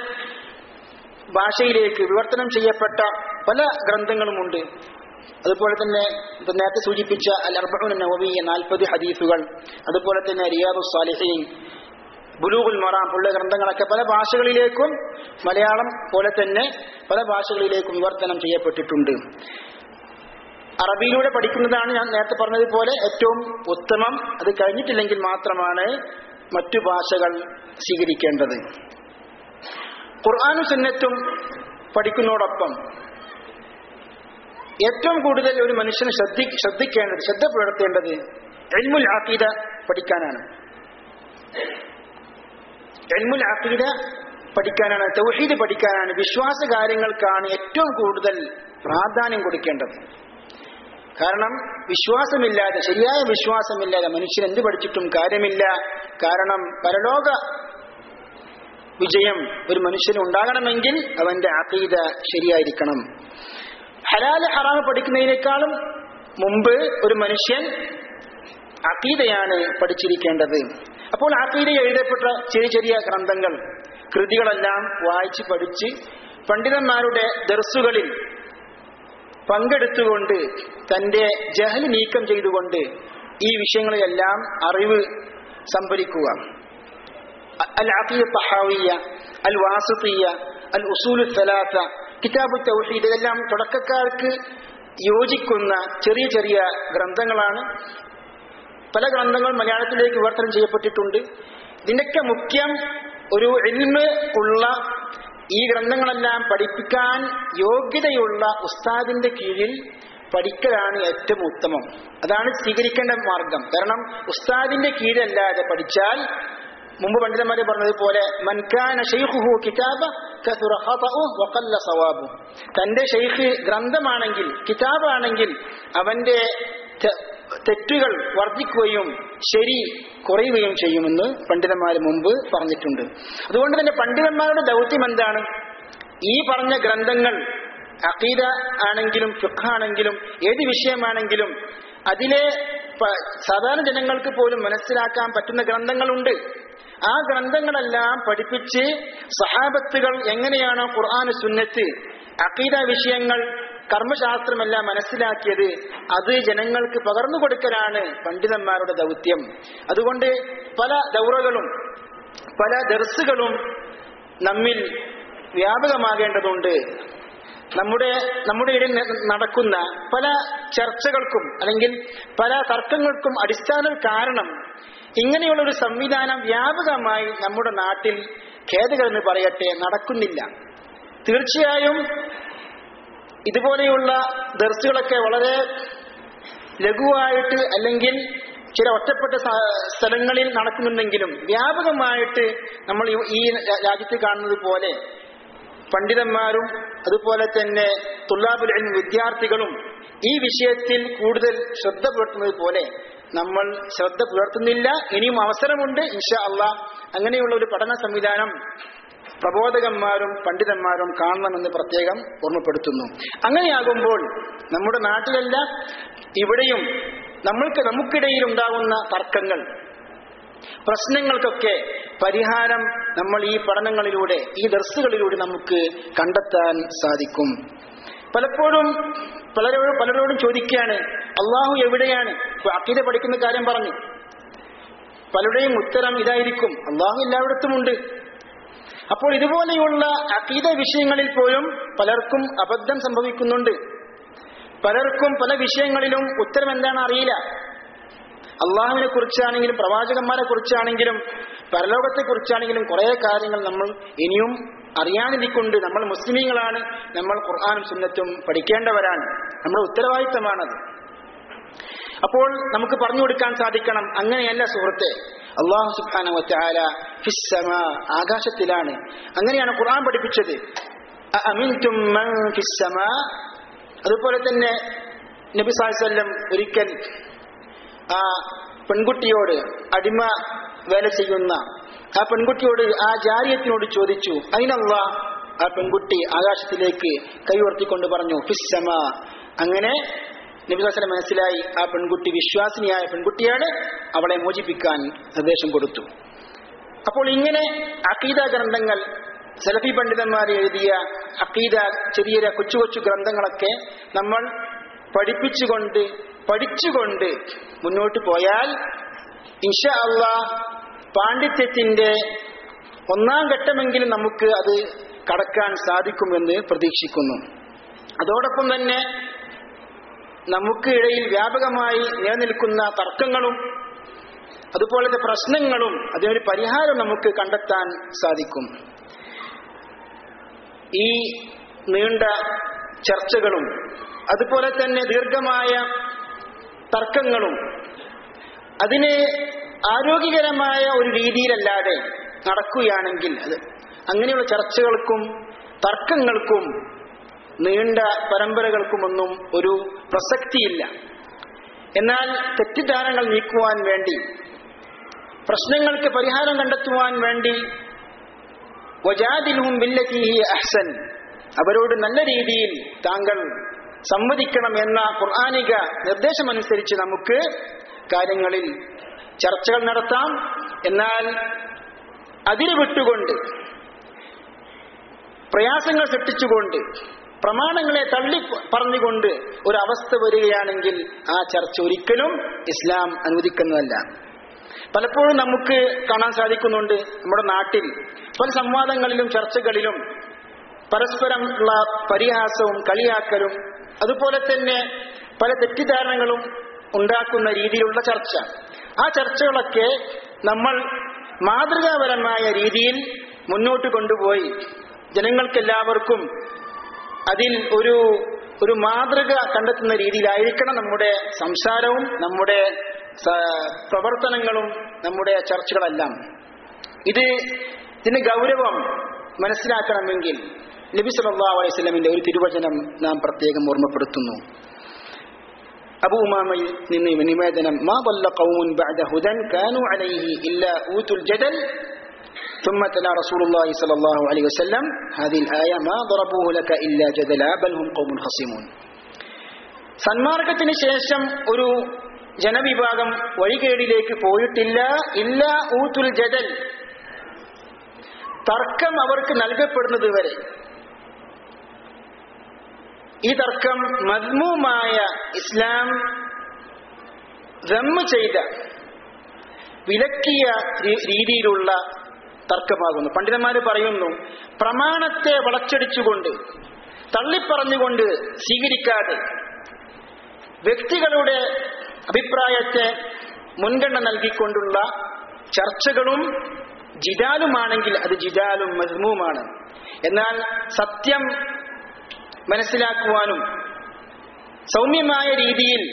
ഭാഷയിലേക്ക് വിവർത്തനം ചെയ്യപ്പെട്ട പല ഗ്രന്ഥങ്ങളുമുണ്ട് അതുപോലെ തന്നെ ഇപ്പൊ നേരത്തെ സൂചിപ്പിച്ച അൽ അർബഉൻ നവവിയ നാൽപ്പത് ഹദീസുകൾ അതുപോലെ തന്നെ റിയാദു സാലിഹീൻ ബുലൂഗുൽ മറാം ഉള്ള ഗ്രന്ഥങ്ങളൊക്കെ പല ഭാഷകളിലേക്കും മലയാളം പോലെ തന്നെ പല ഭാഷകളിലേക്കും വിവർത്തനം ചെയ്യപ്പെട്ടിട്ടുണ്ട് അറബിയിലൂടെ പഠിക്കുന്നതാണ് ഞാൻ നേരത്തെ പറഞ്ഞതുപോലെ ഏറ്റവും ഉത്തമം അത് കഴിഞ്ഞിട്ടില്ലെങ്കിൽ മാത്രമാണ് മറ്റു ഭാഷകൾ സ്വീകരിക്കേണ്ടത് ഖുർആാനും സുന്നത്തും പഠിക്കുന്നതോടൊപ്പം ഏറ്റവും കൂടുതൽ ഒരു മനുഷ്യന് ശ്രദ്ധി ശ്രദ്ധിക്കേണ്ടത് ശ്രദ്ധ പുലർത്തേണ്ടത് എൽമുൽ അഖീദ പഠിക്കാനാണ് എൽമുൽ അഖീദ പഠിക്കാനാണ് തൗഹീദ് പഠിക്കാനാണ് വിശ്വാസ കാര്യങ്ങൾക്കാണ് ഏറ്റവും കൂടുതൽ പ്രാധാന്യം കൊടുക്കേണ്ടത് കാരണം വിശ്വാസമില്ലാതെ ശരിയായ വിശ്വാസമില്ലാതെ മനുഷ്യൻ എന്ത് പഠിച്ചിട്ടും കാര്യമില്ല കാരണം പരലോക വിജയം ഒരു മനുഷ്യന് ഉണ്ടാകണമെങ്കിൽ അവന്റെ അഖീദ ശരിയായിരിക്കണം ഹലാല് ഹറാമ് പഠിക്കുന്നതിനേക്കാളും മുമ്പ് ഒരു മനുഷ്യൻ അഖീദയാണ് പഠിച്ചിരിക്കേണ്ടത് അപ്പോൾ അഖീദ എഴുതപ്പെട്ട ചെറിയ ചെറിയ ഗ്രന്ഥങ്ങൾ കൃതികളെല്ലാം വായിച്ച് പഠിച്ച് പണ്ഡിതന്മാരുടെ ദർസുകളിൽ പങ്കെടുത്തുകൊണ്ട് തന്റെ ജഹൽ നീക്കം ചെയ്തുകൊണ്ട് ഈ വിഷയങ്ങളിലെല്ലാം അറിവ് സംഭരിക്കുക അൽ അഖീദ തഹാവിയ അൽ വാസുത്തിയ അൽ ഉസൂലു സലാത്ത കിതാബു തൗഹീദ് ഇതെല്ലാം തുടക്കക്കാർക്ക് യോജിക്കുന്ന ചെറിയ ചെറിയ ഗ്രന്ഥങ്ങളാണ് പല ഗ്രന്ഥങ്ങൾ മലയാളത്തിലേക്ക് വിവർത്തനം ചെയ്യപ്പെട്ടിട്ടുണ്ട് ഇതിന്റെയൊക്കെ മുഖ്യം ഒരു എൽമ് ഉള്ള ഈ ഗ്രന്ഥങ്ങളെല്ലാം പഠിപ്പിക്കാൻ യോഗ്യതയുള്ള ഉസ്താദിന്റെ കീഴിൽ പഠിക്കലാണ് ഏറ്റവും ഉത്തമം അതാണ് സ്വീകരിക്കേണ്ട മാർഗം കാരണം ഉസ്താദിന്റെ കീഴിലല്ലാതെ പഠിച്ചാൽ മുമ്പ് പണ്ഡിതന്മാരെ പറഞ്ഞതുപോലെ മൻകാന ഷെയ്ഖുഹു കിതാബ കസുറ ഖതഉ വഖല്ല സവാബു തന്റെ ഷെയ്ഖ് ഗ്രന്ഥമാണെങ്കിൽ കിതാബാണെങ്കിൽ അവന്റെ തെ- തെറ്റുകൾ വർദ്ധിക്കുകയും ശരി കുറയുകയും ചെയ്യുമെന്ന് പണ്ഡിതന്മാർ മുമ്പ് പറഞ്ഞിട്ടുണ്ട് അതുകൊണ്ട് തന്നെ പണ്ഡിതന്മാരുടെ ദൗത്യം എന്താണ് ഈ പറഞ്ഞ ഗ്രന്ഥങ്ങൾ അഖീദ ആണെങ്കിലും ഫിഖ് ആണെങ്കിലും ഏത് വിഷയമാണെങ്കിലും അതിലെ പ- സാധാരണ ജനങ്ങൾക്ക് പോലും മനസ്സിലാക്കാൻ പറ്റുന്ന ഗ്രന്ഥങ്ങളുണ്ട് ആ ഗ്രന്ഥങ്ങളെല്ലാം പഠിപ്പിച്ച് സഹാബത്തുകൾ എങ്ങനെയാണോ ഖുർആൻ സുന്നത്ത് അഖീദ വിഷയങ്ങൾ കർമ്മശാസ്ത്രമെല്ലാം മനസ്സിലാക്കിയത് അത് ജനങ്ങൾക്ക് പകർന്നു കൊടുക്കലാണ് പണ്ഡിതന്മാരുടെ ദൗത്യം അതുകൊണ്ട് പല ദൗറകളും പല ദർസുകളും നമ്മിൽ വ്യാപകമാകേണ്ടതുണ്ട് നമ്മുടെ നമ്മുടെ ഇടയിൽ ന- നടക്കുന്ന പല ചർച്ചകൾക്കും അല്ലെങ്കിൽ പല തർക്കങ്ങൾക്കും അടിസ്ഥാന കാരണം ഇങ്ങനെയുള്ള ഒരു സംവിധാനം വ്യാപകമായി നമ്മുടെ നാട്ടിൽ ഖേദകരെന്ന് പറയട്ടെ നടക്കുന്നില്ല തീർച്ചയായും ഇതുപോലെയുള്ള ദർസുകളൊക്കെ വളരെ ലഘുവായിട്ട് അല്ലെങ്കിൽ ചില ഒറ്റപ്പെട്ട സ- സ്ഥലങ്ങളിൽ നടക്കുന്നുണ്ടെങ്കിലും വ്യാപകമായിട്ട് നമ്മൾ ഈ- ഈ രാ- രാജ്യത്ത് കാണുന്നത് പോലെ പണ്ഡിതന്മാരും അതുപോലെ തന്നെ തുല്ലാബുൽ ഇൽം വിദ്യാർത്ഥികളും ഈ വിഷയത്തിൽ കൂടുതൽ ശ്രദ്ധ പുലർത്തുന്നത് പോലെ നമ്മൾ ശ്രദ്ധ പുലർത്തുന്നില്ല ഇനിയും അവസരമുണ്ട് ഇൻഷാ അള്ളാഹ് അങ്ങനെയുള്ള ഒരു പഠന സംവിധാനം പ്രബോധകന്മാരും പണ്ഡിതന്മാരും കാണണമെന്ന് പ്രത്യേകം ഓർമ്മപ്പെടുത്തുന്നു അങ്ങനെയാകുമ്പോൾ നമ്മുടെ നാട്ടിലല്ല ഇവിടെയും നമ്മൾക്ക് നമുക്കിടയിൽ ഉണ്ടാകുന്ന തർക്കങ്ങൾ പ്രശ്നങ്ങൾക്കൊക്കെ പരിഹാരം നമ്മൾ ഈ പഠനങ്ങളിലൂടെ ഈ ദർസുകളിലൂടെ നമുക്ക് കണ്ടെത്താൻ സാധിക്കും പലപ്പോഴും പലരോടും പലരോടും ചോദിക്കുകയാണ് അള്ളാഹു എവിടെയാണ് ഇപ്പൊ അക്കീത പഠിക്കുന്ന കാര്യം പറഞ്ഞു പലരുടെയും ഉത്തരം ഇതായിരിക്കും അള്ളാഹു എല്ലായിടത്തുമുണ്ട് അപ്പോൾ ഇതുപോലെയുള്ള അക്കീത വിഷയങ്ങളിൽ പോലും പലർക്കും അബദ്ധം സംഭവിക്കുന്നുണ്ട് പലർക്കും പല വിഷയങ്ങളിലും ഉത്തരം എന്താണ് അറിയില്ല അള്ളാഹുവിനെ കുറിച്ചാണെങ്കിലും പ്രവാചകന്മാരെ കുറിച്ചാണെങ്കിലും പരലോകത്തെ കുറിച്ചാണെങ്കിലും കുറെ കാര്യങ്ങൾ നമ്മൾ ഇനിയും അറിയാനിരിക്കൊണ്ട് നമ്മൾ മുസ്ലിമീങ്ങളാണ് നമ്മൾ ഖുർആാനും സുന്നത്തും പഠിക്കേണ്ടവരാണ് നമ്മുടെ ഉത്തരവാദിത്തമാണത് അപ്പോൾ നമുക്ക് പറഞ്ഞു കൊടുക്കാൻ സാധിക്കണം അങ്ങനെയല്ല സുഹൃത്തെ അള്ളാഹു സുബ്ഹാനഹു വതആല ഫിസ്സമ ആകാശത്തിലാണ് അങ്ങനെയാണ് ഖുർആൻ പഠിപ്പിച്ചത് അഅമിൻതും മൻ ഫിസ്സമ അതുപോലെ തന്നെ നബി സല്ലല്ലാഹു അലൈഹി വസല്ലം ഒരിക്കൽ ആ പെൺകുട്ടിയോട് അടിമ വേല ചെയ്യുന്ന ആ പെൺകുട്ടിയോട് ആ ജാരിയത്തിനോട് ചോദിച്ചു അതിനല്ല ആ പെൺകുട്ടി ആകാശത്തിലേക്ക് കൈവർത്തിക്കൊണ്ട് പറഞ്ഞു ഫിസ്സമ അങ്ങനെ നബിദാസനെ മനസ്സിലായി ആ പെൺകുട്ടി വിശ്വാസിനിയായ പെൺകുട്ടിയാണ് അവളെ മോചിപ്പിക്കാൻ നിർദ്ദേശം കൊടുത്തു അപ്പോൾ ഇങ്ങനെ അക്കീദ ഗ്രന്ഥങ്ങൾ സലഫി പണ്ഡിതന്മാർ എഴുതിയ അക്കീദ ചെറിയ ചെറിയ കൊച്ചു കൊച്ചു ഗ്രന്ഥങ്ങളൊക്കെ നമ്മൾ പഠിപ്പിച്ചുകൊണ്ട് പഠിച്ചുകൊണ്ട് മുന്നോട്ട് പോയാൽ ഇൻഷ അള്ളാ പാണ്ഡിത്യത്തിന്റെ ഒന്നാം ഘട്ടമെങ്കിലും നമുക്ക് അത് കടക്കാൻ സാധിക്കുമെന്ന് പ്രതീക്ഷിക്കുന്നു അതോടൊപ്പം തന്നെ നമുക്ക് ഇടയിൽ വ്യാപകമായി നിലനിൽക്കുന്ന തർക്കങ്ങളും അതുപോലത്തെ പ്രശ്നങ്ങളും അതിനൊരു പരിഹാരം നമുക്ക് കണ്ടെത്താൻ സാധിക്കും ഈ നീണ്ട ചർച്ചകളും അതുപോലെ തന്നെ ദീർഘമായ തർക്കങ്ങളും അതിന് ആരോഗ്യകരമായ ഒരു രീതിയിലല്ലാതെ നടക്കുകയാണെങ്കിൽ അത് അങ്ങനെയുള്ള ചർച്ചകൾക്കും തർക്കങ്ങൾക്കും നീണ്ട പരമ്പരകൾക്കുമൊന്നും ഒരു പ്രസക്തിയില്ല എന്നാൽ തെറ്റിദ്ധാരണകൾ നീക്കുവാൻ വേണ്ടി പ്രശ്നങ്ങൾക്ക് പരിഹാരം കണ്ടെത്തുവാൻ വേണ്ടി വജാദിലും ബില്ലത്തിഹി അഹ്സൻ അവരോട് നല്ല രീതിയിൽ താങ്കൾ സമ്മതിക്കണം എന്ന ഖുർആാനിക നിർദ്ദേശമനുസരിച്ച് നമുക്ക് കാര്യങ്ങളിൽ ചർച്ചകൾ നടത്താം എന്നാൽ അതിന് വിട്ടുകൊണ്ട് പ്രയാസങ്ങൾ സൃഷ്ടിച്ചുകൊണ്ട് പ്രമാണങ്ങളെ തള്ളി പറഞ്ഞുകൊണ്ട് ഒരു അവസ്ഥ വരികയാണെങ്കിൽ ആ ചർച്ച ഒരിക്കലും ഇസ്ലാം അനുവദിക്കുന്നതല്ല പലപ്പോഴും നമുക്ക് കാണാൻ സാധിക്കുന്നുണ്ട് നമ്മുടെ നാട്ടിൽ പല സംവാദങ്ങളിലും ചർച്ചകളിലും പരസ്പരം ഉള്ള പരിഹാസവും കളിയാക്കലും അതുപോലെ തന്നെ പല തെറ്റിദ്ധാരണകളും ഉണ്ടാക്കുന്ന രീതിയിലുള്ള ചർച്ച ആ ചർച്ചകളൊക്കെ നമ്മൾ മാതൃകാപരമായ രീതിയിൽ മുന്നോട്ട് കൊണ്ടുപോയി ജനങ്ങൾക്കെല്ലാവർക്കും അതിൽ ഒരു ഒരു മാതൃക കണ്ടെത്തുന്ന രീതിയിലായിരിക്കണം നമ്മുടെ സംസാരവും നമ്മുടെ പ്രവർത്തനങ്ങളും നമ്മുടെ ചർച്ചകളെല്ലാം ഇത് ഇതിന്റെ ഗൗരവം മനസ്സിലാക്കണമെങ്കിൽ നബി സല്ലല്ലാഹു അലൈഹി വസല്ലമിന്റെ ഒരു തിരുവചനം നാം പ്രത്യേകം ഓർമ്മപ്പെടുത്തുന്നു അബൂ ഉമാമയിൽ നിന്ന് നിവേദനം മാ ضل قوم بعد هدى كانوا عليه إلا أوتوا الجدل ثم تلا رسول الله صلى الله عليه وسلم هذه الآية ما ضربوه لك إلا جدلا بل هم قوم خصمون സന്മാർഗത്തിന് ശേഷം ഒരു ജനവിഭാഗം വഴികേടിലേക്ക് പോയിട്ടില്ല ഇല്ല ഊത്തുൽ ജദൽ തർക്കം അവർക്ക് നൽകപ്പെടുന്നത് വരെ ഈ തർക്കം മദ്മൂമായ ഇസ്ലാം ദമ്മ് ചെയ്ത വിലക്കിയ രീതിയിലുള്ള തർക്കമാകുന്നു പണ്ഡിതന്മാര് പറയുന്നു പ്രമാണത്തെ വളച്ചടിച്ചുകൊണ്ട് തള്ളിപ്പറഞ്ഞുകൊണ്ട് സ്വീകരിക്കാതെ വ്യക്തികളുടെ അഭിപ്രായത്തെ മുൻഗണന നൽകിക്കൊണ്ടുള്ള ചർച്ചകളും ജിദാലുമാണെങ്കിൽ അത് ജിദാലും മസ്മൂമാണ് എന്നാൽ സത്യം മനസ്സിലാക്കുവാനും സൗമ്യമായ രീതിയിൽ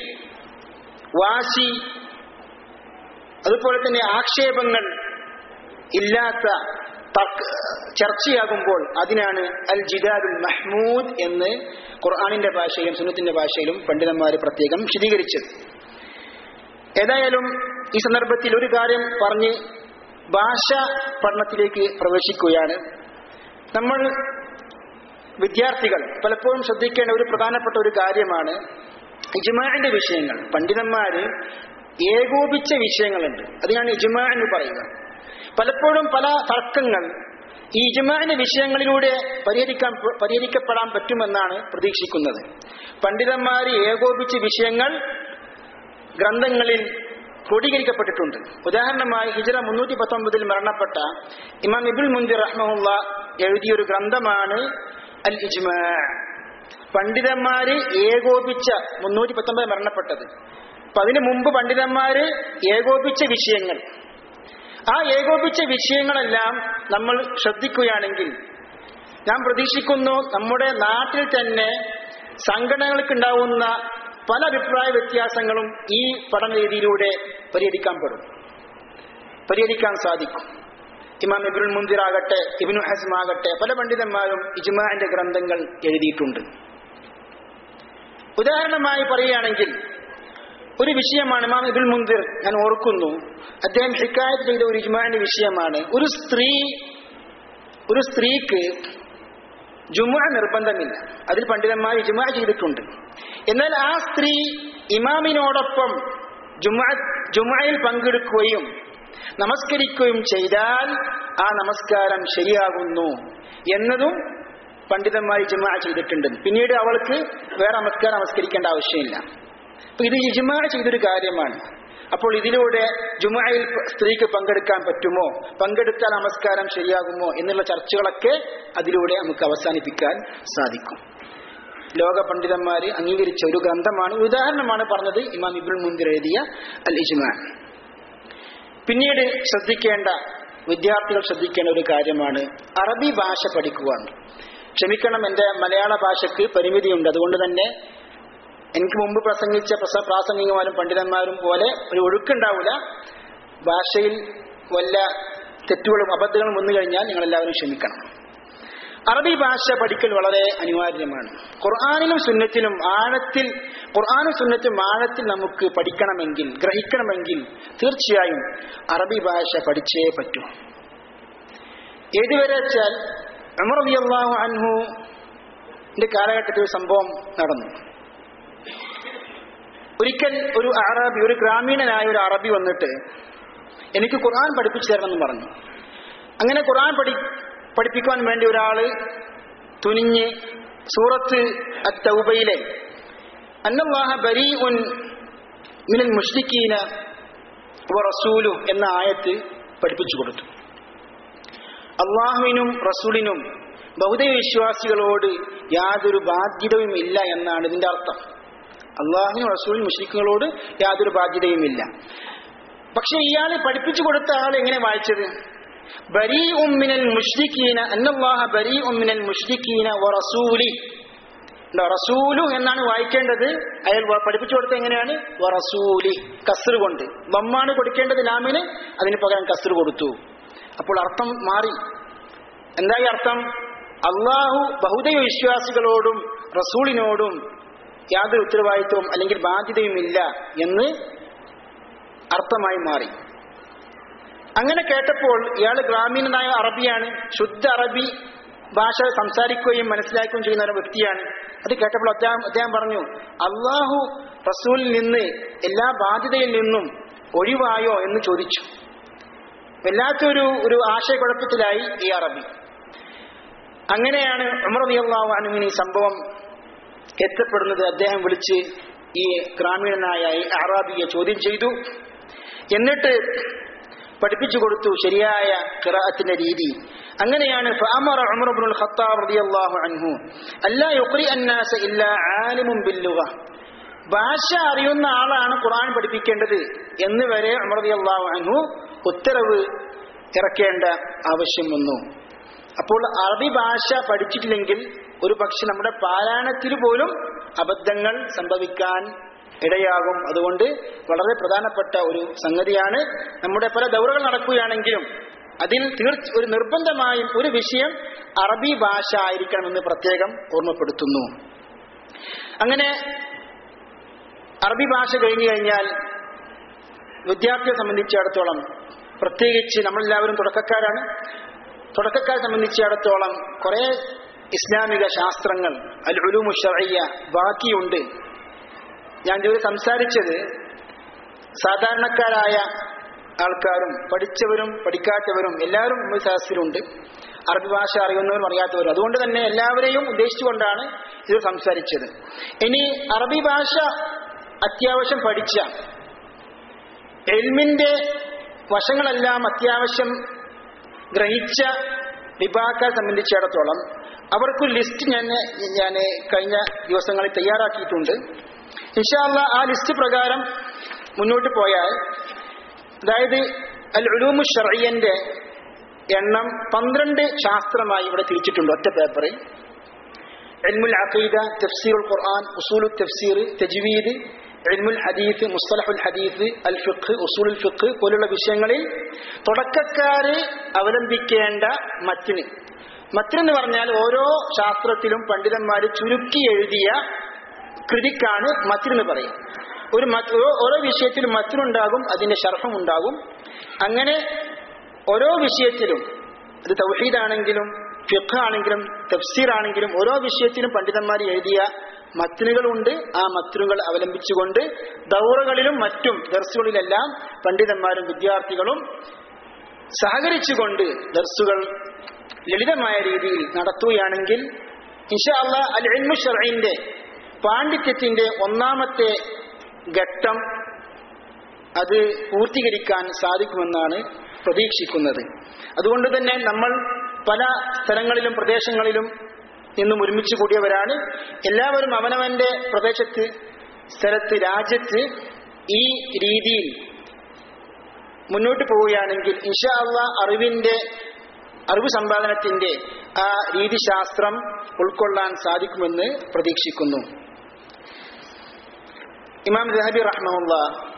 വാശി അതുപോലെ തന്നെ ആക്ഷേപങ്ങൾ ഇല്ലാത്ത ചർച്ചയാകുമ്പോൾ അതിനാണ് അൽ ജിദാദുൽ മഹ്മൂദ് എന്ന് ഖുർആാനിന്റെ ഭാഷയിലും സുന്നത്തിന്റെ ഭാഷയിലും പണ്ഡിതന്മാർ പ്രത്യേകം വിശദീകരിച്ചത് ഏതായാലും ഈ സന്ദർഭത്തിൽ ഒരു കാര്യം പറഞ്ഞ് ഭാഷ പഠനത്തിലേക്ക് പ്രവേശിക്കുകയാണ് നമ്മൾ വിദ്യാർത്ഥികൾ പലപ്പോഴും ശ്രദ്ധിക്കേണ്ട ഒരു പ്രധാനപ്പെട്ട ഒരു കാര്യമാണ് ഇജ്മാന്റെ വിഷയങ്ങൾ പണ്ഡിതന്മാര് ഏകോപിച്ച വിഷയങ്ങളുണ്ട് അതിനാണ് ഇജ്മാ എന്ന് പറയുക പലപ്പോഴും പല തർക്കങ്ങൾ ഈ ഇജ്മാന്റെ വിഷയങ്ങളിലൂടെ പരിഹരിക്കാൻ പരിഹരിക്കപ്പെടാൻ പറ്റുമെന്നാണ് പ്രതീക്ഷിക്കുന്നത് പണ്ഡിതന്മാര് ഏകോപിച്ച വിഷയങ്ങൾ ഗ്രന്ഥങ്ങളിൽ ക്രോഡീകരിക്കപ്പെട്ടിട്ടുണ്ട് ഉദാഹരണമായി ഹിജറ മുന്നൂറ്റി പത്തൊമ്പതിൽ മരണപ്പെട്ട ഇമാം ഇബുൽ മുന്തിർ റഹ്മുള്ള എഴുതിയൊരു ഗ്രന്ഥമാണ് അൽ ഇജ്മാ പണ്ഡിതന്മാര് ഏകോപിച്ച മുന്നൂറ്റി പത്തൊമ്പത് മരണപ്പെട്ടത് അപ്പൊ അതിനു മുമ്പ് പണ്ഡിതന്മാര് ഏകോപിച്ച വിഷയങ്ങൾ ആ ഏകോപിച്ച വിഷയങ്ങളെല്ലാം നമ്മൾ ശ്രദ്ധിക്കുകയാണെങ്കിൽ ഞാൻ പ്രതീക്ഷിക്കുന്നു നമ്മുടെ നാട്ടിൽ തന്നെ സംഘടനകൾക്കുണ്ടാവുന്ന പല അഭിപ്രായ വ്യത്യാസങ്ങളും ഈ പഠന രീതിയിലൂടെ പരിഹരിക്കാൻ പെടും പരിഹരിക്കാൻ സാധിക്കും ഇമാം ഇബുൽ മുന്തിർ ആകട്ടെ ഇബിനു ഹസ്മ ആകട്ടെ പല പണ്ഡിതന്മാരും ഇജ്മാന്റെ ഗ്രന്ഥങ്ങൾ എഴുതിയിട്ടുണ്ട് ഉദാഹരണമായി പറയുകയാണെങ്കിൽ ഒരു വിഷയമാണ് ഇമാം ഇബുൽ മുന്തിർ ഞാൻ ഓർക്കുന്നു അദ്ദേഹം ഹിക്കായത്ത് ചെയ്ത ഒരു ഇജ്മാന്റെ വിഷയമാണ് ഒരു സ്ത്രീ ഒരു സ്ത്രീക്ക് ജുമ നിർബന്ധമില്ല അതിൽ പണ്ഡിതന്മാർ ഇജ്മാ ചെയ്തിട്ടുണ്ട് എന്നാൽ ആ സ്ത്രീ ഇമാമിനോടൊപ്പം ജുമ ജുമയിൽ പങ്കെടുക്കുകയും നമസ്കരിക്കുകയും ചെയ്താൽ ആ നമസ്കാരം ശരിയാകുന്നു എന്നതും പണ്ഡിതന്മാർ ഇജ്മാ ചെയ്തിട്ടുണ്ട് പിന്നീട് അവൾക്ക് വേറെ നമസ്കാരം നമസ്കരിക്കേണ്ട ആവശ്യമില്ല അപ്പൊ ഇത് ഇജ്മാ ചെയ്തൊരു കാര്യമാണ് അപ്പോൾ ഇതിലൂടെ ജുമയിൽ സ്ത്രീക്ക് പങ്കെടുക്കാൻ പറ്റുമോ പങ്കെടുത്താൽ നമസ്കാരം ശരിയാകുമോ എന്നുള്ള ചർച്ചകളൊക്കെ അതിലൂടെ നമുക്ക് അവസാനിപ്പിക്കാൻ സാധിക്കും ലോക പണ്ഡിതന്മാര് അംഗീകരിച്ച ഒരു ഗ്രന്ഥമാണ് ഉദാഹരണമാണ് പറഞ്ഞത് ഇമാം ഇബുൽ മുന്തിർ എഴുതിയ അൽ ഇജ്മാ പിന്നീട് ശ്രദ്ധിക്കേണ്ട വിദ്യാർത്ഥികൾ ശ്രദ്ധിക്കേണ്ട ഒരു കാര്യമാണ് അറബി ഭാഷ പഠിക്കുക ക്ഷമിക്കണം എൻ്റെ മലയാള ഭാഷയ്ക്ക് പരിമിതിയുണ്ട് അതുകൊണ്ട് തന്നെ എനിക്ക് മുമ്പ് പ്രസംഗിച്ച പ്രസ പ്രാസംഗികമാരും പണ്ഡിതന്മാരും പോലെ ഒരു ഒഴുക്കുണ്ടാവില്ല ഭാഷയിൽ വല്ല തെറ്റുകളും അബദ്ധങ്ങളും വന്നു കഴിഞ്ഞാൽ നിങ്ങൾ എല്ലാവരും ക്ഷമിക്കണം അറബി ഭാഷ പഠിക്കൽ വളരെ അനിവാര്യമാണ് ഖുർആാനിലും സുന്നത്തിലും ആഴത്തിൽ ഖുർആാനും സുന്നത്തും ആഴത്തിൽ നമുക്ക് പഠിക്കണമെങ്കിൽ ഗ്രഹിക്കണമെങ്കിൽ തീർച്ചയായും അറബി ഭാഷ പഠിച്ചേ പറ്റൂ ഏതുവരെ വെച്ചാൽ ഉമർ റളിയല്ലാഹു അൻഹു കാലഘട്ടത്തിൽ ഒരു സംഭവം നടന്നു ഒരിക്കൽ ഒരു അറബി ഒരു ഗ്രാമീണനായ ഒരു അറബി വന്നിട്ട് എനിക്ക് ഖുർആൻ പഠിപ്പിച്ചു തരണമെന്ന് പറഞ്ഞു അങ്ങനെ ഖുർആൻ പഠി പഠിപ്പിക്കാൻ വേണ്ടി ഒരാള് തുനിഞ്ഞ് സൂറത്ത് അത്തൗബയിലെ അന്നല്ലാഹ ബരീഉൻ മിനൽ മുഷ്രിക്കീന വ റസൂലു എന്ന ആയത്ത് പഠിപ്പിച്ചു കൊടുത്തു അള്ളാഹുവിനും റസൂലിനും ബഹുദൈവ വിശ്വാസികളോട് യാതൊരു ബാധ്യതയും ഇല്ല എന്നാണ് ഇതിന്റെ അർത്ഥം അള്ളാഹുവിനും റസൂലിനും മുഷ്രിക്കുകളോട് യാതൊരു ബാധ്യതയും ഇല്ല പക്ഷെ ഇയാൾ പഠിപ്പിച്ചു കൊടുത്ത ആൾ എങ്ങനെ വായിച്ചത് ബരീ ഉമ്മിനൽ മുഷ്രിഖീന അന്നല്ലാഹ ബരീ ഉമ്മിനൽ മുഷ്രിഖീന വ റസൂലി ഉണ്ടോ? റസൂലു എന്നാണ് വായിക്കേണ്ടത് അയാൾ വ- പഠിപ്പിച്ചു കൊടുത്ത എങ്ങനെയാണ് വ റസൂലി കസർ കൊണ്ട് ബമ്മാണ് കൊടുക്കേണ്ടത് ലാമിന് അതിന് പകരം കസർ കൊടുത്തു അപ്പോൾ അർത്ഥം മാറി എന്തായി അർത്ഥം അള്ളാഹു ബഹുദൈവ വിശ്വാസികളോടും റസൂലിനോടും യാതൊരു ഉത്തരവാദിത്വവും അല്ലെങ്കിൽ ബാധ്യതയുമില്ല എന്ന് അർത്ഥമായി മാറി അങ്ങനെ കേട്ടപ്പോൾ ഇയാൾ ഗ്രാമീണനായ അറബിയാണ് ശുദ്ധ അറബി ഭാഷ സംസാരിക്കുകയും മനസ്സിലാക്കുകയും ചെയ്യുന്ന ഒരു വ്യക്തിയാണ് അത് കേട്ടപ്പോൾ അദ്ദേഹം അദ്ദേഹം പറഞ്ഞു അള്ളാഹു റസൂലിൽ നിന്ന് എല്ലാ ബാധ്യതയിൽ നിന്നും ഒഴിവായോ എന്ന് ചോദിച്ചു വല്ലാത്തൊരു ഒരു ആശയക്കുഴപ്പത്തിലായി ഈ അറബി അങ്ങനെയാണ് ഉമർ റളിയല്ലാഹു അൻഹുവിന് ഈ സംഭവം എത്തപ്പെടുന്നത് അദ്ദേഹം വിളിച്ച് ഈ ഗ്രാമീണനായ ഈ അറാബിയെ ചോദ്യം ചെയ്തു എന്നിട്ട് പഠിപ്പിച്ചു കൊടുത്തു ശരിയായ ഖിറാഅത്തിന്റെ രീതി അങ്ങനെയാണ് ഫഅമറ ഉമർ ഇബ്നുൽ ഖത്താബ് റളിയല്ലാഹു അൻഹു അല്ലാ യുഖ്രി അന്നാസ ഇല്ലാ ആലിമുൻ ബില്ലുഗ ഭാഷ അറിയുന്ന ആളാണ് ഖുർആൻ പഠിപ്പിക്കേണ്ടത് എന്ന് വരെ ഉമർ റളിയല്ലാഹു അൻഹു ഉത്തരവ് ഇറക്കേണ്ട ആവശ്യം വന്നു അപ്പോൾ അറബി ഭാഷ പഠിച്ചിട്ടില്ലെങ്കിൽ ഒരു പക്ഷെ നമ്മുടെ പാരായണത്തിൽ പോലും അബദ്ധങ്ങൾ സംഭവിക്കാൻ ഇടയാകും അതുകൊണ്ട് വളരെ പ്രധാനപ്പെട്ട ഒരു സംഗതിയാണ് നമ്മുടെ പല ദൗറകൾ നടക്കുകയാണെങ്കിലും അതിൽ തീർച്ച ഒരു നിർബന്ധമായും ഒരു വിഷയം അറബി ഭാഷ ആയിരിക്കണമെന്ന് പ്രത്യേകം ഓർമ്മപ്പെടുത്തുന്നു അങ്ങനെ അറബി ഭാഷ കഴിഞ്ഞു കഴിഞ്ഞാൽ വിദ്യാർത്ഥിയെ സംബന്ധിച്ചിടത്തോളം പ്രത്യേകിച്ച് നമ്മളെല്ലാവരും തുടക്കക്കാരാണ് തുടക്കക്കാരെ സംബന്ധിച്ചിടത്തോളം കുറെ ഇസ്ലാമിക ശാസ്ത്രങ്ങൾ അൽ ഉലൂമു ഷറയ്യ ബാക്കിയുണ്ട് ഞാൻ ഇതുവരെ സംസാരിച്ചത് സാധാരണക്കാരായ ആൾക്കാരും പഠിച്ചവരും പഠിക്കാത്തവരും എല്ലാവരും നമ്മുടെ സദസ്സിലുണ്ട് അറബി ഭാഷ അറിയുന്നവരും അറിയാത്തവരും അതുകൊണ്ട് തന്നെ എല്ലാവരെയും ഉദ്ദേശിച്ചുകൊണ്ടാണ് ഇത് സംസാരിച്ചത് ഇനി അറബി ഭാഷ അത്യാവശ്യം പഠിച്ച എൽമിന്റെ വശങ്ങളെല്ലാം അത്യാവശ്യം ഗ്രഹിച്ച വിഭാഗക്കാരെ സംബന്ധിച്ചിടത്തോളം അവർക്ക് ലിസ്റ്റ് ഞാൻ ഞാൻ കഴിഞ്ഞ ദിവസങ്ങളിൽ തയ്യാറാക്കിയിട്ടുണ്ട് ഇൻഷാല്ല ആ ലിസ്റ്റ് പ്രകാരം മുന്നോട്ട് പോയാൽ അതായത് അൽ ഉലൂമു ഷറയ്യന്റെ എണ്ണം പന്ത്രണ്ട് ശാസ്ത്രമായി ഇവിടെ തിരിച്ചിട്ടുണ്ട് ഒറ്റ പേപ്പറിൽ എൽമുൽ അഖീദ തഫ്സീറുൽ ഖുർആൻ ഉസൂലു തഫ്സീർ തജ്വീദ് എൽമുൽ ഹദീസ് മുസ്തലഹുൽ ഹദീസ് അൽ ഫിഖ് ഉസൂലുൽ ഫിഖ് പോലുള്ള വിഷയങ്ങളിൽ തുടക്കക്കാര് അവലംബിക്കേണ്ട മറ്റിന് മറ്റെന്ന് പറഞ്ഞാൽ ഓരോ ശാസ്ത്രത്തിലും പണ്ഡിതന്മാർ ചുരുക്കി എഴുതിയ കൃതിക്കാണ് മറ്റിനെന്ന് പറയും ഒരു മറ്റ് ഓരോ- ഓരോ വിഷയത്തിലും മറ്റിനുണ്ടാകും അതിന്റെ ഷർഫം ഉണ്ടാകും അങ്ങനെ ഓരോ വിഷയത്തിലും അത് തൗഹീദാണെങ്കിലും ഫിഖ് ആണെങ്കിലും തഫ്സീർ ആണെങ്കിലും ഓരോ വിഷയത്തിലും പണ്ഡിതന്മാർ എഴുതിയ മത്തിനുകളുണ്ട് ആ മത്തിനുകൾ അവലംബിച്ചുകൊണ്ട് ദൗറകളിലും മറ്റും ദർസുകളിലെല്ലാം പണ്ഡിതന്മാരും വിദ്യാർത്ഥികളും സഹകരിച്ചുകൊണ്ട് ദർസുകൾ ലളിതമായ രീതിയിൽ നടത്തുകയാണെങ്കിൽ ഇൻഷാ അള്ളാ അൽ ഇൽമു ഷർഇന്റെ പാണ്ഡിത്യത്തിന്റെ ഒന്നാമത്തെ ഘട്ടം അത് പൂർത്തീകരിക്കാൻ സാധിക്കുമെന്നാണ് പ്രതീക്ഷിക്കുന്നത് അതുകൊണ്ട് തന്നെ നമ്മൾ പല സ്ഥലങ്ങളിലും പ്രദേശങ്ങളിലും നിന്നും ഒരുമിച്ച് കൂടിയവരാണ് എല്ലാവരും അവനവന്റെ പ്രദേശത്ത് സ്ഥലത്ത് രാജ്യത്ത് ഈ രീതിയിൽ മുന്നോട്ട് പോവുകയാണെങ്കിൽ ഇൻഷാ അള്ളാ അറിവിന്റെ അറിവ് സമ്പാദനത്തിന്റെ ആ രീതിശാസ്ത്രം ഉൾക്കൊള്ളാൻ സാധിക്കുമെന്ന് പ്രതീക്ഷിക്കുന്നു ഇമാം ദഹബി റഹ്മുള്ള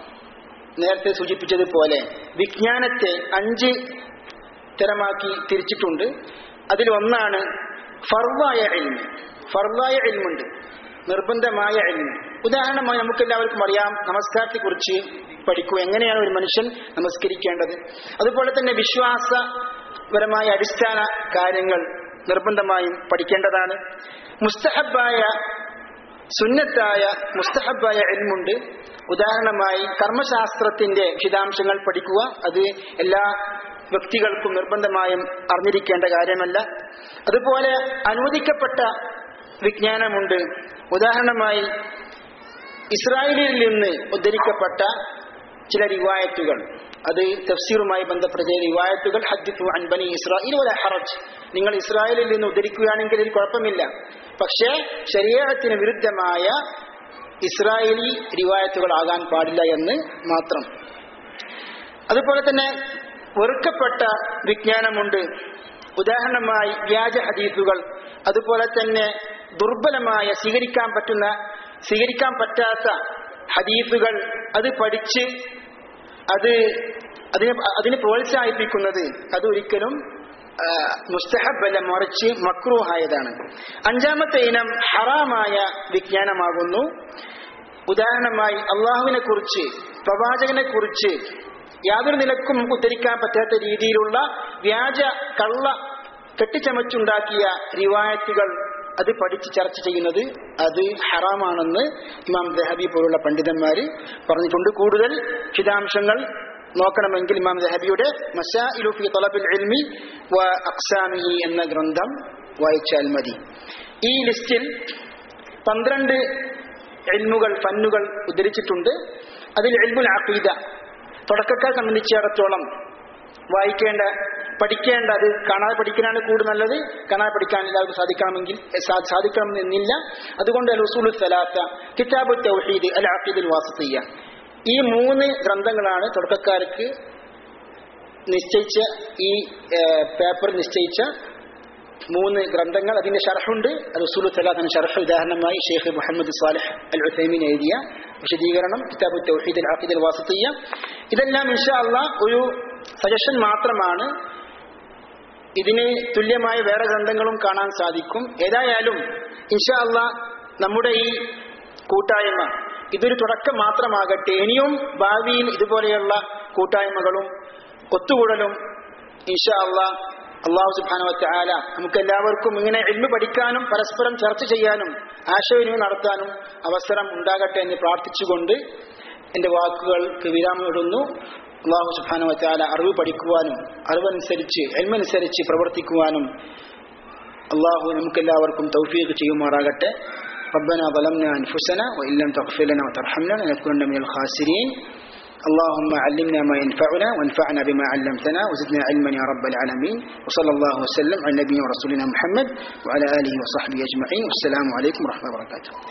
നേരത്തെ സൂചിപ്പിച്ചതുപോലെ വിജ്ഞാനത്തെ അഞ്ച് തരമാക്കി തിരിച്ചിട്ടുണ്ട് അതിൽ ഒന്നാണ് ഫർവായ എൽമ് ഫർവായ എൽമുണ്ട് നിർബന്ധമായ എൽമ് ഉദാഹരണമായി നമുക്ക് എല്ലാവർക്കും അറിയാം നമസ്കാരത്തെക്കുറിച്ച് പഠിക്കൂ എങ്ങനെയാണ് ഒരു മനുഷ്യൻ നമസ്കരിക്കേണ്ടത് അതുപോലെ തന്നെ വിശ്വാസപരമായ അടിസ്ഥാന കാര്യങ്ങൾ നിർബന്ധമായും പഠിക്കേണ്ടതാണ് മുസ്തഹബായ സുന്നത്തായ മുസ്തഹബായ എൽമുണ്ട് ഉദാഹരണമായി കർമ്മശാസ്ത്രത്തിന്റെ വിശദാംശങ്ങൾ പഠിക്കുക അത് എല്ലാ വ്യക്തികൾക്കും നിർബന്ധമായും അറിഞ്ഞിരിക്കേണ്ട കാര്യമല്ല അതുപോലെ അനുവദിക്കപ്പെട്ട വിജ്ഞാനമുണ്ട് ഉദാഹരണമായി ഇസ്രായേലിൽ നിന്ന് ഉദ്ധരിക്കപ്പെട്ട ചില റിവായത്തുകൾ അത് തഫ്സീറുമായി ബന്ധപ്പെട്ട ചില റിവായത്തുകൾ ഹദ്ദിത്തു അൻബനി ഇസ്രായേൽ വല ഹറജ് നിങ്ങൾ ഇസ്രായേലിൽ നിന്ന് ഉദ്ധരിക്കുകയാണെങ്കിൽ ഇതിൽ കുഴപ്പമില്ല പക്ഷേ ശരീരത്തിന് വിരുദ്ധമായ ഇസ്രായേലി റിവായത്തുകളാകാൻ പാടില്ല എന്ന് മാത്രം അതുപോലെ തന്നെ വെറുക്കപ്പെട്ട വിജ്ഞാനമുണ്ട് ഉദാഹരണമായി വ്യാജ ഹദീസുകൾ അതുപോലെ തന്നെ ദുർബലമായ സ്വീകരിക്കാൻ പറ്റുന്ന സ്വീകരിക്കാൻ പറ്റാത്ത ഹദീസുകൾ അത് പഠിച്ച് അത് അതിനെ അതിനെ പ്രോത്സാഹിപ്പിക്കുന്നത് അതൊരിക്കലും മുസ്തഹബല്ല മറിച്ച് മക്രൂഹായതാണ് അഞ്ചാമത്തെ ഇനം ഹറാമായ വിജ്ഞാനമാകുന്നു ഉദാഹരണമായി അള്ളാഹുവിനെ കുറിച്ച് പ്രവാചകനെ കുറിച്ച് യാതൊരു നിലക്കും നമുക്ക് ഉദ്ധരിക്കാൻ പറ്റാത്ത രീതിയിലുള്ള വ്യാജ കള്ള കെട്ടിച്ചമച്ചുണ്ടാക്കിയ റിവായത്തുകൾ അത് പഠിച്ച് ചർച്ച ചെയ്യുന്നത് അത് ഹറാമാണെന്ന് ഇമാം ദഹബി പോലുള്ള പണ്ഡിതന്മാര് പറഞ്ഞിട്ടുണ്ട് കൂടുതൽ വിശദാംശങ്ങൾ നോക്കണമെങ്കിൽ ഇമാം ദഹബിയുടെ മസാഇലു ഫി തലബിൽ ഇൽമി വ അക്സാമിഹി എന്ന ഗ്രന്ഥം വായിച്ചാൽ മതി ഈ ലിസ്റ്റിൽ പന്ത്രണ്ട് എൽമുകൾ ഫന്നുകൾ ഉദ്ധരിച്ചിട്ടുണ്ട് അതിൽ എൽമുൽ അഖീദ തുടക്കക്കാരെ സംബന്ധിച്ചിടത്തോളം വായിക്കേണ്ട പഠിക്കേണ്ട അത് കാണാതെ പഠിക്കാനാണ് കൂടുതൽ നല്ലത് കാണാതെ പഠിക്കാൻ എല്ലാവർക്കും സാധിക്കണമെങ്കിൽ സാധിക്കണമെന്നില്ല അതുകൊണ്ട് അൽ ഉസൂലു സലാത്ത കിതാബ് തൗഹീദ് അൽ അഖീദുൽ വാസത്തിയ ഈ മൂന്ന് ഗ്രന്ഥങ്ങളാണ് തുടക്കക്കാർക്ക് നിശ്ചയിച്ച ഈ പേപ്പർ നിശ്ചയിച്ച മൂന്ന് ഗ്രന്ഥങ്ങൾ അതിന്റെ ഷർഹുണ്ട് അത് ഉസൂലു സലാത്തിന് ഷർഹ് ഉദാഹരണമായി Sheikh Muhammad Salih al Uthaymeen എഴുതിയ വിശദീകരണം കിതാബ് തൗഹീദ് അൽ അഖീദ് അൽ വാസത്തിയ ഇതെല്ലാം ഇൻഷാ അള്ളാ ഒരു സജഷൻ മാത്രമാണ് ഇതിന് തുല്യമായ വേറെ ഗ്രന്ഥങ്ങളും കാണാൻ സാധിക്കും ഏതായാലും ഇൻഷാ അള്ളാ നമ്മുടെ ഈ കൂട്ടായ്മ ഇതൊരു തുടക്കം മാത്രമാകട്ടെ ഇനിയും ഭാവിയിൽ ഇതുപോലെയുള്ള കൂട്ടായ്മകളും ഒത്തുകൂടലും ഇൻഷാ അള്ളാ അള്ളാഹു സുബാനുവറ്റ ആല നമുക്ക് എല്ലാവർക്കും ഇങ്ങനെ എൽമ് പഠിക്കാനും പരസ്പരം ചർച്ച ചെയ്യാനും ആശയവിനിമയം നടത്താനും അവസരം ഉണ്ടാകട്ടെ എന്ന് പ്രാർത്ഥിച്ചുകൊണ്ട് എന്റെ വാക്കുകൾക്ക് വിരാമം ഇടുന്നു അള്ളാഹു സുബാനു വച്ചാല അറിവ് പഠിക്കുവാനും അറിവനുസരിച്ച് എൽമനുസരിച്ച് പ്രവർത്തിക്കുവാനും അള്ളാഹു നമുക്കെല്ലാവർക്കും തൗഫീഖ് ചെയ്യുമാറാകട്ടെ ربنا ظلمنا أنفسنا وإن لم تغفر لنا وترحمنا لنكونن من الخاسرين اللهم علمنا ما ينفعنا وانفعنا بما علمتنا وزدنا علما يا رب العالمين وصلى الله وسلم على نبينا ورسولنا محمد وعلى آله وصحبه أجمعين والسلام عليكم ورحمة الله وبركاته